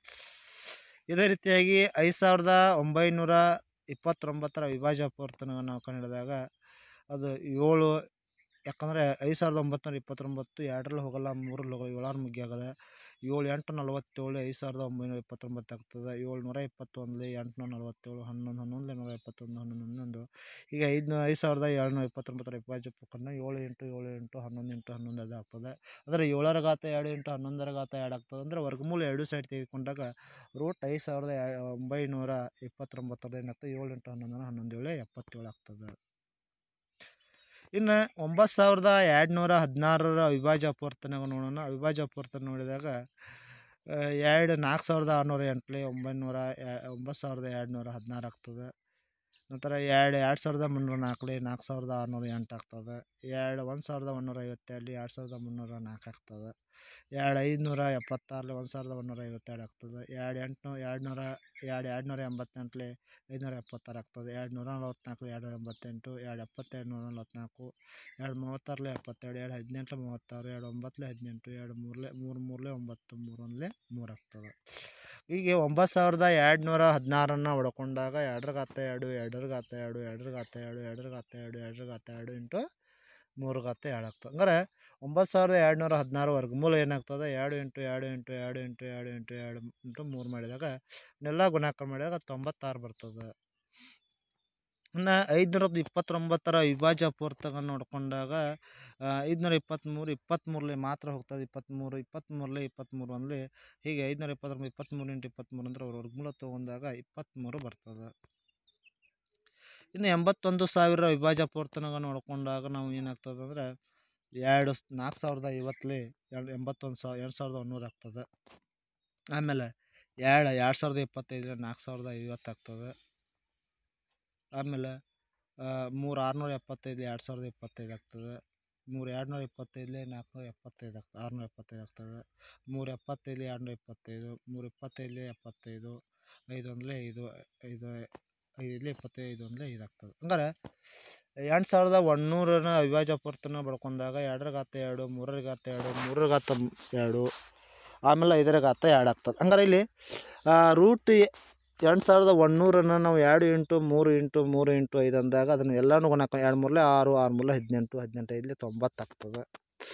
ಇದೇ ರೀತಿಯಾಗಿ ಐದು ಸಾವಿರದ ಒಂಬೈನೂರ ಇಪ್ಪತ್ತೊಂಬತ್ತರ ಅವಿಭಾಜ್ಯ ಅಪವರ್ತನವನ್ನು ನಾವು ಕಂಡುಹಿಡಿದಾಗ ಅದು ಏಳು ಯಾಕಂದರೆ ಐದು ಸಾವಿರದ ಒಂಬತ್ತುನೂರ ಇಪ್ಪತ್ತೊಂಬತ್ತು ಎರಡರಲ್ಲಿ ಹೋಗಲ್ಲ ಮೂರಲ್ಲಿ ಹೋಗಲ್ಲ ಏಳಾರು ಮುಗಿಯಾಗದೆ ಏಳು ಎಂಟು ನಲವತ್ತೇಳು ಐದು ಸಾವಿರದ ಒಂಬೈನೂರ ಇಪ್ಪತ್ತೊಂಬತ್ತು ಆಗ್ತದೆ ಏಳ್ನೂರ ಇಪ್ಪತ್ತೊಂದಲೆ ಎಂಟುನೂರ ನಲವತ್ತೇಳು ಹನ್ನೊಂದು ಹನ್ನೊಂದು ನೂರ ಇಪ್ಪತ್ತೊಂದು ಹನ್ನೊಂದು ಹನ್ನೊಂದು ಈಗ ಐದು ಐದು ಸಾವಿರದ ಏಳ್ನೂರ ಇಪ್ಪತ್ತೊಂಬತ್ತರ ಅವಿಭಾಜ್ಯ ಪ್ರಕರಣ ಏಳು ಎಂಟು ಏಳು ಎಂಟು ಹನ್ನೊಂದು ಎಂಟು ಹನ್ನೊಂದು ಅದು ಆಗ್ತದೆ ಅಂದರೆ ಏಳರ ಘಾತ ಎರಡು ಎಂಟು ಹನ್ನೊಂದರ ಘಾತ ಎರಡು ಆಗ್ತದೆ ಅಂದರೆ ವರ್ಗಮೂಲ ಎರಡು ಸೈಡ್ ತೆಗೆದುಕೊಂಡಾಗ ರೂಟ್ ಐದು ಸಾವಿರದ ಎ- ಒಂಬೈನೂರ ಇಪ್ಪತ್ತೊಂಬತ್ತರ ಏನಾಗ್ತದೆ ಏಳು ಎಂಟು ಹನ್ನೊಂದು ಹನ್ನೊಂದು ಏಳು ಎಪ್ಪತ್ತೇಳು ಆಗ್ತದೆ ಇನ್ನು ಒಂಬತ್ತು ಸಾವಿರದ ಎರಡುನೂರ ಹದಿನಾರರ ಅವಿಭಾಜ್ಯ ಅಪವರ್ತನಗಳು ನೋಡೋಣ ಅವಿಭಾಜ್ಯ ಅಪವರ್ತನ ನೋಡಿದಾಗ ಆ, ಎರಡು ನಾಲ್ಕು ಸಾವಿರದ ಆರುನೂರ ಎಂಟಲೆ ಒಂಬೈನೂರ ಎ- ಒಂಬತ್ತು ಸಾವಿರದ ಎರಡುನೂರ ಹದಿನಾರು ಆಗ್ತದೆ ನಂತರ ಎರಡು ಎರಡು ಸಾವಿರದ ಮುನ್ನೂರ ನಾಲ್ಕಲೆ ನಾಲ್ಕು ಸಾವಿರದ ಆರುನೂರ ಎಂಟು ಆಗ್ತದೆ ಎರಡು ಒಂದು ಸಾವಿರದ ಒಂದುನೂರ ಐವತ್ತೆರಡು ಎರಡು ಸಾವಿರದ ಮುನ್ನೂರ ನಾಲ್ಕು ಆಗ್ತದೆ ಎರಡು ಐದುನೂರ ಎಪ್ಪತ್ತಾರಲೆ ಒಂದು ಸಾವಿರದ ಒಂದುನೂರ ಐವತ್ತೆರಡು ಆಗ್ತದೆ ಎರಡು ಎಂಟುನೂರ ಎರಡು ನೂರ ಎರಡು ಎರಡು ನೂರ ಎಂಬತ್ತೆಂಟಲೆ ಐದುನೂರ ಎಪ್ಪತ್ತಾರು ಆಗ್ತದೆ ಎರಡು ನೂರ ನಲವತ್ತ್ನಾಲ್ಕು ಎರಡು ನೂರ ಎಂಬತ್ತೆಂಟು ಎರಡು ಎಪ್ಪತ್ತೆರಡು ನೂರ ನಲವತ್ತ್ನಾಲ್ಕು ಎರಡು ಮೂವತ್ತಾರಲೆ ಎಪ್ಪತ್ತೆರಡು ಎರಡು ಹದಿನೆಂಟು ಮೂವತ್ತಾರು ಎರಡು ಒಂಬತ್ತಲೆ ಹದಿನೆಂಟು ಎರಡು ಮೂರಲೆ ಮೂರು ಮೂರಲೆ ಒಂಬತ್ತು ಮೂರು ಒಂದಲೆ ಮೂರು ಆಗ್ತದೆ ಹೀಗೆ ಒಂಬತ್ತು ಸಾವಿರದ ಎರಡು ನೂರ ಹದಿನಾರನ್ನು ಹೊಡ್ಕೊಂಡಾಗ ಎರಡರ ಘಾತ ಎರಡು ಎರಡರ ಘಾತ ಎರಡು ಎರಡರ ಘಾತ ಎರಡು ಎರಡರ ಘಾತ ಎರಡು ಎರಡರ ಘಾತ ಎರಡು ಇಂಟು ಮೂರು ಘಾತ ಎರಡು ಆಗ್ತದೆ ಹಂಗಾರೆ ಒಂಬತ್ತು ಸಾವಿರದ ಎರಡು ನೂರ ಹದಿನಾರು ವರ್ಗಮೂಲ ಏನಾಗ್ತದೆ ಎರಡು ಇಂಟು ಎರಡು ಇಂಟು ಎರಡು ಇಂಟು ಎರಡು ಇಂಟು ಎರಡು ಇಂಟು ಮೂರು ಮಾಡಿದಾಗ ಇವನ್ನೆಲ್ಲ ಗುಣಾಕಾರ ಮಾಡಿದಾಗ ತೊಂಬತ್ತಾರು ಬರ್ತದೆ ಇನ್ನು ಐದುನೂರ ಇಪ್ಪತ್ತೊಂಬತ್ತರ ವಿಭಾಜ್ಯ ಅಪವರ್ತಕವನ್ನು ನೋಡಿಕೊಂಡಾಗ ಐದುನೂರ ಇಪ್ಪತ್ತ್ಮೂರು ಇಪ್ಪತ್ತ್ಮೂರಲೆ ಮಾತ್ರ ಹೋಗ್ತದೆ ಇಪ್ಪತ್ತ್ಮೂರು ಇಪ್ಪತ್ತ್ಮೂರಲೆ ಇಪ್ಪತ್ತ್ಮೂರು ಅಂದರೆ ಹೀಗೆ ಐದುನೂರ ಇಪ್ಪತ್ತೊಂಬತ್ತು ಇಪ್ಪತ್ತ್ಮೂರು ಇಂಟು ಇಪ್ಪತ್ತ್ಮೂರು ಅಂದ್ರೆ ಅವ್ರ ವರ್ಗಮೂಲ ತೊಗೊಂಡಾಗ ಇಪ್ಪತ್ತ್ಮೂರು ಬರ್ತದೆ ಇನ್ನು ಎಂಬತ್ತೊಂದು ಸಾವಿರ ವಿಭಾಜ್ಯ ಅಪವರ್ತನಗಳನ್ನು ನೋಡ್ಕೊಂಡಾಗ ನಾವು ಏನಾಗ್ತದೆ ಅಂದರೆ ಎರಡು ಸ್- ನಾಲ್ಕು ಸಾವಿರದ ಐವತ್ತಲೆ ಎರಡು ಎಂಬತ್ತೊಂದು ಸಾವಿರ ಎರಡು ಸಾವಿರದ ಒಂದೂರು ಆಗ್ತದೆ ಆಮೇಲೆ ಎರಡು ಎರಡು ಸಾವಿರದ ಇಪ್ಪತ್ತೈದರ ನಾಲ್ಕು ಸಾವಿರದ ಐವತ್ತು ಆಗ್ತದೆ ಆಮೇಲೆ ಆ, ಮೂರು ಆರುನೂರ ಎಪ್ಪತ್ತೈದು ಎರಡು ಸಾವಿರದ ಇಪ್ಪತ್ತೈದು ಆಗ್ತದೆ ಮೂರು ಎರಡುನೂರ ಇಪ್ಪತ್ತೈದಲೆ ನಾಲ್ಕುನೂರ ಎಪ್ಪತ್ತೈದು ಆಗ್ತದೆ ಆರುನೂರ ಎಪ್ಪತ್ತೈದು ಆಗ್ತದೆ ಮೂರು ಎಪ್ಪತ್ತೈದು ಎರಡುನೂರ ಇಪ್ಪತ್ತೈದು ಮೂರು ಇಪ್ಪತ್ತೈದಲೆ ಎಪ್ಪತ್ತೈದು ಐದು ಒಂದಲೇ ಐದು ಐದು ಐದಲೆ ಇಪ್ಪತ್ತೈದು ಒಂದಲೇ ಐದು ಆಗ್ತದೆ ಹಂಗಾರೆ ಎಂಟು ಸಾವಿರದ ಒಂದುನೂರನ ಅವಿಭಾಜ್ಯ ಅಪವರ್ತನ ಬಡ್ಕೊಂಡಾಗ ಎರಡರ ಘಾತ ಎರಡು ಮೂರರ ಘಾತ ಎರಡು ಮೂರರ ಘಾತ ಎರಡು ಆಮೇಲೆ ಐದರ ಘಾತ ಎರಡು ಆಗ್ತದೆ ಹಂಗಾರೆ ಇಲ್ಲಿ ರೂಟ್ ಎಂಟು ಸಾವಿರದ ಒಂದುನೂರನ್ನು ನಾವು ಎರಡು ಇಂಟು ಮೂರು ಇಂಟು ಮೂರು ಇಂಟು ಐದು ಅಂದಾಗ ಅದನ್ನು ಎಲ್ಲನೂ ಗುಣಾಕ ಎರಡು ಮೂರಲೆ ಆರು ಆರು ಮೂರಲೆ ಹದಿನೆಂಟು ಹದಿನೆಂಟು ಐದಲೆ ತೊಂಬತ್ತು ಆಗ್ತದೆ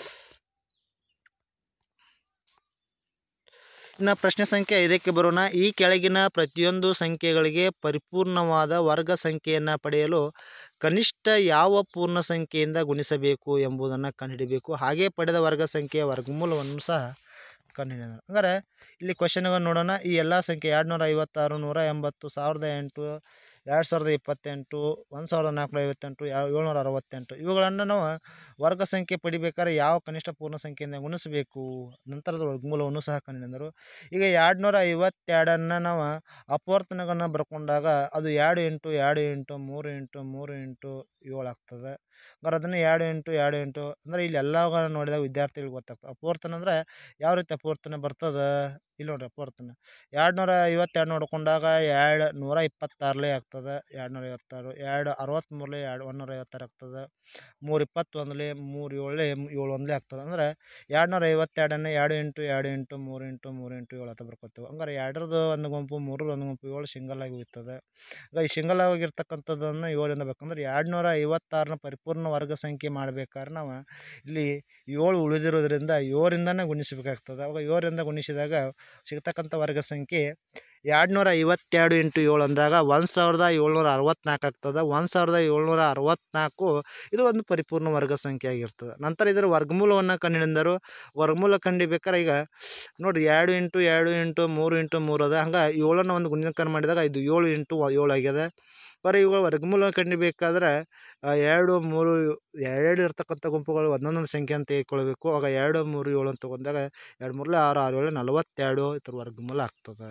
ಇನ್ನು ಪ್ರಶ್ನೆ ಸಂಖ್ಯೆ ಐದಕ್ಕೆ ಬರೋಣ ಈ ಕೆಳಗಿನ ಪ್ರತಿಯೊಂದು ಸಂಖ್ಯೆಗಳಿಗೆ ಪರಿಪೂರ್ಣವಾದ ವರ್ಗ ಸಂಖ್ಯೆಯನ್ನು ಪಡೆಯಲು ಕನಿಷ್ಠ ಯಾವ ಪೂರ್ಣ ಸಂಖ್ಯೆಯಿಂದ ಗುಣಿಸಬೇಕು ಎಂಬುದನ್ನು ಕಂಡುಹಿಡಿಬೇಕು ಹಾಗೆ ಪಡೆದ ವರ್ಗ ಸಂಖ್ಯೆಯ ವರ್ಗಮೂಲವನ್ನು ಸಹ ಕಂಡುಹಿಡಿಯೋಣ ಹಂಗಾರೆ ಇಲ್ಲಿ ಕ್ವಶನ್ಗಳನ್ನು ನೋಡೋಣ ಈ ಎಲ್ಲ ಸಂಖ್ಯೆ ಎರಡು ನೂರ ಐವತ್ತಾರು ನೂರ ಎಂಬತ್ತು ಸಾವಿರದ ಎಂಟು ಎರಡು ಸಾವಿರದ ಇಪ್ಪತ್ತೆಂಟು ಒಂದು ಸಾವಿರದ ನಾಲ್ಕುನೂರ ಐವತ್ತೆಂಟು ಯಾ- ಏಳ್ನೂರ ಅರವತ್ತೆಂಟು ಇವುಗಳನ್ನು ನಾವು ವರ್ಗ ಸಂಖ್ಯೆ ಪಡಿಬೇಕಾದ್ರೆ ಯಾವ ಕನಿಷ್ಠ ಪೂರ್ಣ ಸಂಖ್ಯೆಯಿಂದ ಗುಣಿಸಬೇಕು ನಂತರದ ವರ್ಗಮೂಲವನ್ನು ಸಹ ಕಂಡುಹಿಡಿದರು ಈಗ ಎರಡು ನೂರ ಐವತ್ತೆರಡನ್ನು ನಾವು ಅಪವರ್ತನಗಳನ್ನ ಬರ್ಕೊಂಡಾಗ ಅದು ಎರಡು ಇಂಟು ಎರಡು ಇಂಟು ಮೂರು ಇಂಟು ಮೂರು ಇಂಟು ಏಳು ಆಗ್ತದೆ ಹಂಗಾರೆ ಅದನ್ನು ಎರಡು ಇಂಟು ಎರಡು ಇಂಟು ಅಂದರೆ ಇಲ್ಲಿ ಎಲ್ಲ ನೋಡಿದಾಗ ವಿದ್ಯಾರ್ಥಿಗಳಿಗೆ ಗೊತ್ತಾಗ್ತದೆ ಅಪೂರ್ತನ ಅಂದರೆ ಯಾವ ರೀತಿ ಅಪೂರ್ತನ ಬರ್ತದೆ ಇಲ್ಲಿ ನೋಡ್ರಿ ಅಪೂರ್ತನ ಎರಡು ನೂರ ಐವತ್ತೆರಡು ನೋಡ್ಕೊಂಡಾಗ ಎರಡು ನೂರ ಇಪ್ಪತ್ತಾರಲೇ ಆಗ್ತದೆ ಎರಡು ನೂರ ಐವತ್ತಾರು ಎರಡು ಅರವತ್ತ್ಮೂರಲೇ ಎರಡು ಒಂದುನೂರ ಐವತ್ತಾರು ಆಗ್ತದೆ ಮೂರು ಇಪ್ಪತ್ತೊಂದಲೇ ಮೂರು ಏಳಲೇ ಏಳು ಒಂದಲೇ ಆಗ್ತದೆ ಅಂದರೆ ಎರಡು ನೂರ ಐವತ್ತೆರಡನ್ನೇ ಎರಡು ಇಂಟು ಎರಡು ಇಂಟು ಮೂರು ಇಂಟು ಮೂರು ಇಂಟು ಏಳು ಅಂತ ಬರ್ಕೊತೀವಿ ಹಂಗಾರೆ ಎರಡರದ್ದು ಒಂದು ಗುಂಪು ಮೂರರದ್ದು ಒಂದು ಗುಂಪು ಏಳು ಸಿಂಗಲ್ ಆಗಿ ಉಳಿತದೆ ಈಗ ಈ ಸಿಂಗಲ್ ಆಗಿರ್ತಕ್ಕಂಥದ್ದನ್ನು ಏಳಿಂದ ಬೇಕಂದ್ರೆ ಎರಡು ನೂರ ಐವತ್ತಾರನ್ನ ಪರಿಪೂರ್ಣ ವರ್ಗ ಸಂಖ್ಯೆ ಮಾಡ್ಬೇಕಾದ್ರೆ ನಾವು ಇಲ್ಲಿ ಏಳು ಉಳಿದಿರೋದ್ರಿಂದ ಏಳರಿಂದನೇ ಗುಣಿಸಬೇಕಾಗ್ತದೆ ಅವಾಗ ಏಳರಿಂದ ಗುಣಿಸಿದಾಗ ಸಿಗ್ತಕ್ಕಂಥ ವರ್ಗ ಸಂಖ್ಯೆ ಎರಡು ನೂರ ಐವತ್ತೆರಡು ಇಂಟು ಏಳು ಅಂದಾಗ ಒಂದು ಸಾವಿರದ ಏಳ್ನೂರ ಅರವತ್ತ್ನಾಲ್ಕು ಆಗ್ತದೆ ಒಂದು ಸಾವಿರದ ಏಳ್ನೂರ ಅರವತ್ತ್ನಾಲ್ಕು ಇದು ಒಂದು ಪರಿಪೂರ್ಣ ವರ್ಗ ಸಂಖ್ಯೆ ಆಗಿರ್ತದೆ ನಂತರ ಇದರ ವರ್ಗಮೂಲವನ್ನು ಕಂಡುಹಿಡಿದರು ವರ್ಗಮೂಲ ಕಂಡಿಬೇಕಾರೆ ಈಗ ನೋಡಿರಿ ಎರಡು ಇಂಟು ಎರಡು ಇಂಟು ಮೂರು ಇಂಟು ಮೂರು ಅದ ಹಂಗೆ ಏಳನ್ನು ಒಂದು ಗುಣಾಕಾರ ಮಾಡಿದಾಗ ಇದು ಏಳು ಇಂಟು ಏಳು ಆಗ್ಯದ ಬರೀ ಇವುಗಳ ವರ್ಗಮೂಲ ಕಂಡಿಬೇಕಾದ್ರೆ ಆ, ಎರಡು ಮೂರು ಎರಡು ಇರ್ತಕ್ಕಂಥ ಗುಂಪುಗಳು ಒಂದೊಂದೊಂದು ಸಂಖ್ಯೆ ಅಂತ ತೆಗೆದುಕೊಳ್ಬೇಕು ಆಗ ಎರಡು ಮೂರು ಏಳು ಅಂತ ತಗೊಂಡಾಗ ಎರಡು ಮೂರಲೆ ಆರು ಆರು ಏಳು ನಲವತ್ತೆರಡು ಇದ್ರ ವರ್ಗಮೂಲ ಆಗ್ತದೆ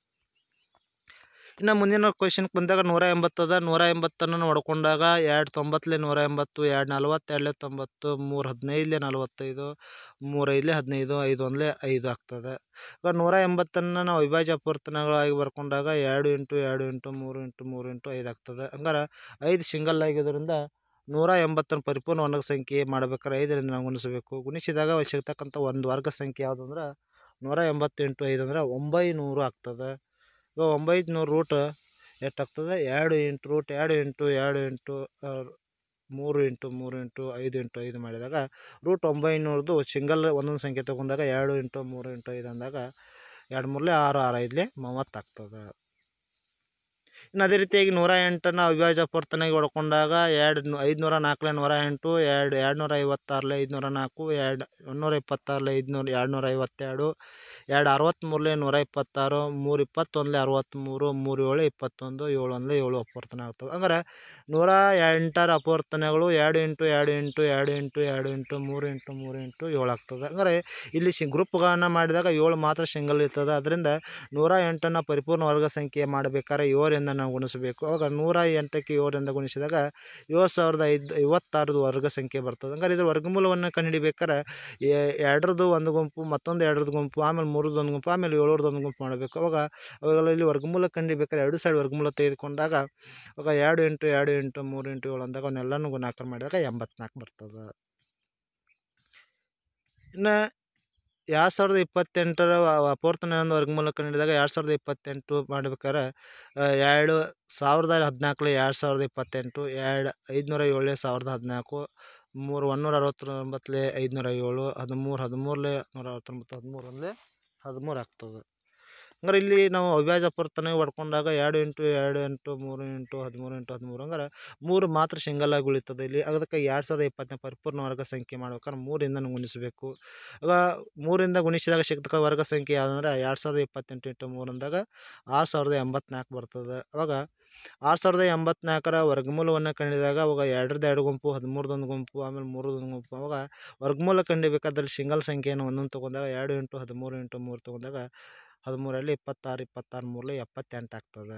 ಇನ್ನು ಮುಂದಿನ ಕ್ವಶನ್ಗೆ ಬಂದಾಗ ನೂರ ಎಂಬತ್ತದ ನೂರ ಎಂಬತ್ತನ್ನು ನೋಡ್ಕೊಂಡಾಗ ಎರಡು ತೊಂಬತ್ತಲೆ ನೂರ ಎಂಬತ್ತು ಎರಡು ನಲವತ್ತೆರಡಲೆ ತೊಂಬತ್ತು ಮೂರು ಹದಿನೈದಲೆ ನಲವತ್ತೈದು ಮೂರು ಐದಲೆ ಹದಿನೈದು ಐದು ಒಂದಲೆ ಐದು ಆಗ್ತದೆ ಇವಾಗ ನೂರ ಎಂಬತ್ತನ್ನು ನಾವು ಅವಿಭಾಜ್ಯ ಅಪೂರ್ತನಗಳಾಗಿ ಬರ್ಕೊಂಡಾಗ ಎರಡು ಇಂಟು ಎರಡು ಇಂಟು ಮೂರು ಇಂಟು ಮೂರು ಇಂಟು ಐದು ಆಗ್ತದೆ ಹಂಗಾರೆ ಐದು ಸಿಂಗಲ್ ಆಗಿರೋದ್ರಿಂದ ನೂರ ಎಂಬತ್ತನ್ನು ಪರಿಪೂರ್ಣ ವರ್ಗ ಸಂಖ್ಯೆ ಮಾಡ್ಬೇಕಾದ್ರೆ ಐದರಿಂದ ನಾವು ಗುಣಿಸಬೇಕು ಗುಣಿಸಿದಾಗ ಸಿಗ್ತಕ್ಕಂಥ ಒಂದು ವರ್ಗ ಸಂಖ್ಯೆ ಯಾವುದು ಅಂದ್ರೆ ನೂರ ಎಂಬತ್ತು ಇಂಟು ಐದು ಅಂದರೆ ಒಂಬೈನೂರು ಆಗ್ತದೆ ಇವಾಗ ಒಂಬೈನೂರು ರೂಟ್ ಎಷ್ಟಾಗ್ತದೆ ಎರಡು ಇಂಟು ರೂಟ್ ಎರಡು ಇಂಟು ಎರಡು ಇಂಟು ಆ, ಮೂರು ಇಂಟು ಮೂರು ಇಂಟು ಐದು ಇಂಟು ಐದು ಮಾಡಿದಾಗ ರೂಟ್ ಒಂಬೈನೂರದು ಸಿಂಗಲ್ ಒಂದೊಂದು ಸಂಖ್ಯೆ ತೊಗೊಂಡಾಗ ಎರಡು ಇಂಟು ಮೂರು ಇಂಟು ಐದು ಅಂದಾಗ ಎರಡು ಮೂರಲೆ ಆರು ಆರು ಐದಲೆ ಮೂವತ್ತಾಗ್ತದೆ ಇನ್ನು ಅದೇ ರೀತಿಯಾಗಿ ನೂರ ಎಂಟನ್ನು ಅವಿಭಾಜ್ಯ ಅಪೂರ್ತನಾಗಿ ಹೊಡ್ಕೊಂಡಾಗ ಎರಡು ನು- ಐದುನೂರ ನಾಲ್ಕಲೆ ನೂರ ಎಂಟು ಎರಡು ಎರಡು ನೂರ ಐವತ್ತಾರಲೆ ಐದುನೂರ ನಾಲ್ಕು ಎರಡು ಒಂದುನೂರ ಇಪ್ಪತ್ತಾರಲೆ ಐದುನೂರ ಎರಡು ನೂರ ಐವತ್ತೆರಡು ಎರಡು ಅರವತ್ತ್ಮೂರಲೆ ನೂರ ಇಪ್ಪತ್ತಾರು ಮೂರು ಇಪ್ಪತ್ತೊಂದಲೆ ಅರವತ್ತ್ಮೂರು ಮೂರು ಏಳು ಇಪ್ಪತ್ತೊಂದು ಏಳು ಒಂದಲೆ ಏಳು ಅಪೂರ್ತನ ಆಗ್ತವೆ ಹಂಗಾರೆ ನೂರ ಎಂಟರ ಅಪೂರ್ತನಗಳು ಎರಡು ಇಂಟು ಎರಡು ಇಂಟು ಎರಡು ಇಂಟು ಎರಡು ಇಂಟು ಮೂರು ಇಂಟು ಮೂರು ಇಂಟು ಏಳು ಆಗ್ತದೆ ಹಂಗಾರೆ ಇಲ್ಲಿ ಸಿ ಗ್ರೂಪ್ಗಳನ್ನು ಮಾಡಿದಾಗ ಏಳು ಮಾತ್ರ ಸಿಂಗಲ್ ಇರ್ತದೆ ಅದರಿಂದ ನೂರ ಎಂಟನ್ನು ಪರಿಪೂರ್ಣ ವರ್ಗ ಸಂಖ್ಯೆ ಮಾಡಬೇಕಾದ್ರೆ ಏಳರಿಂದ ನಾವು ಗುಣಿಸಬೇಕು ಅವಾಗ ನೂರ ಎಂಟಕ್ಕೆ ಏಳರಿಂದ ಗುಣಿಸಿದಾಗ ಏಳು ಸಾವಿರದ ಐದು ಐವತ್ತಾರದು ವರ್ಗ ಸಂಖ್ಯೆ ಬರ್ತದೆ ಹಂಗಾರೆ ಇದ್ರ ವರ್ಗಮೂಲವನ್ನು ಕಂಡುಹಿಡಿಬೇಕಾರೆ ಎ- ಎರಡರದ್ದು ಒಂದು ಗುಂಪು ಮತ್ತೊಂದು ಎರಡರದ್ದು ಗುಂಪು ಆಮೇಲೆ ಮೂರದ್ದು ಒಂದು ಗುಂಪು ಆಮೇಲೆ ಏಳರದ್ದು ಒಂದು ಗುಂಪು ಮಾಡಬೇಕು ಅವಾಗ ಅವಾಗೆಲ್ಲ ಇಲ್ಲಿ ವರ್ಗಮೂಲ ಕಂಡುಹಿಡಿಬೇಕಾದ್ರೆ ಎರಡು ಸೈಡ್ ವರ್ಗಮೂಲ ತೆಗೆದುಕೊಂಡಾಗ ಅವಾಗ ಎರಡು ಇಂಟು ಎರಡು ಇಂಟು ಮೂರು ಇಂಟು ಏಳು ಅಂದಾಗ ಅವನ್ನೆಲ್ಲನೂ ಗುಣಾಕಾರ ಮಾಡಿದಾಗ ಎಂಬತ್ನಾಲ್ಕು ಬರ್ತದೆ ಇನ್ನು ಎರಡು ಸಾವಿರದ ಇಪ್ಪತ್ತೆಂಟರ ಅಪೂರ್ತನ ಒಂದು ವರ್ಗಮೂಲ ಕಂಡಿಡಿದಾಗ ಎರಡು ಸಾವಿರದ ಇಪ್ಪತ್ತೆಂಟು ಮಾಡ್ಬೇಕಾದ್ರೆ ಆ, ಎರಡು ಸಾವಿರದ ಹದಿನಾಲ್ಕಲೆ ಎರಡು ಸಾವಿರದ ಇಪ್ಪತ್ತೆಂಟು ಎರಡು ಐದುನೂರ ಏಳಲೆ ಸಾವಿರದ ಹದಿನಾಲ್ಕು ಮೂರು ಒಂದೂರ ಅರವತ್ತೊಂಬತ್ತಲೆ ಐದುನೂರ ಏಳು ಹದಿಮೂರು ಹದಿಮೂರಲೆ ನೂರ ಅರವತ್ತೊಂಬತ್ತು ಹದಿಮೂರು ಒಂದಲೆ ಹದಿಮೂರು ಆಗ್ತದೆ ಹಂಗಾರೆ ಇಲ್ಲಿ ನಾವು ಅವಿಭಾಜ್ಯ ಅಪೂರ್ತನ ಹೊಡ್ಕೊಂಡಾಗ ಎರಡು ಇಂಟು ಎರಡು ಇಂಟು ಮೂರು ಇಂಟು ಹದಿಮೂರು ಇಂಟು ಹದಿಮೂರು ಹಂಗಾರೆ ಮೂರು ಮಾತ್ರ ಸಿಂಗಲ್ ಆಗಿ ಉಳಿತದೆ ಇಲ್ಲಿ ಅದಕ್ಕೆ ಎರಡು ಸಾವಿರದ ಇಪ್ಪತ್ತನೇ ಪರಿಪೂರ್ಣ ವರ್ಗ ಸಂಖ್ಯೆ ಮಾಡ್ಬೇಕಾದ್ರೆ ಮೂರಿಂದ ನಾವು ಗುಣಿಸಬೇಕು ಆಗ ಮೂರಿಂದ ಗುಣಿಸಿದಾಗ ಸಿಗ್ತಕ್ಕ ವರ್ಗ ಸಂಖ್ಯೆ ಯಾವುದಂದ್ರೆ ಎರಡು ಸಾವಿರದ ಇಪ್ಪತ್ತೆಂಟು ಇಂಟು ಮೂರು ಅಂದಾಗ ಆರು ಸಾವಿರದ ಎಂಬತ್ನಾಲ್ಕು ಬರ್ತದೆ ಅವಾಗ ಆರು ಸಾವಿರದ ಎಂಬತ್ನಾಲ್ಕರ ವರ್ಗಮೂಲವನ್ನು ಕಂಡಿದಾಗ ಅವಾಗ ಎರಡರದ್ದು ಎರಡು ಗುಂಪು ಹದಿಮೂರದೊಂದು ಗುಂಪು ಆಮೇಲೆ ಮೂರದೊಂದು ಗುಂಪು ಅವಾಗ ವರ್ಗಮೂಲ ಕಂಡಿಬೇಕಾದಲ್ಲಿ ಸಿಂಗಲ್ ಸಂಖ್ಯೆಯನ್ನು ಒಂದೊಂದು ತೊಗೊಂಡಾಗ ಎರಡು ಇಂಟು ಹದಿಮೂರು ಇಂಟು ಮೂರು ತೊಗೊಂಡಾಗ ಹದಿಮೂರಲ್ಲಿ ಇಪ್ಪತ್ತಾರು ಇಪ್ಪತ್ತಾರು ಮೂರಲೆ ಎಪ್ಪತ್ತೆಂಟು ಆಗ್ತದೆ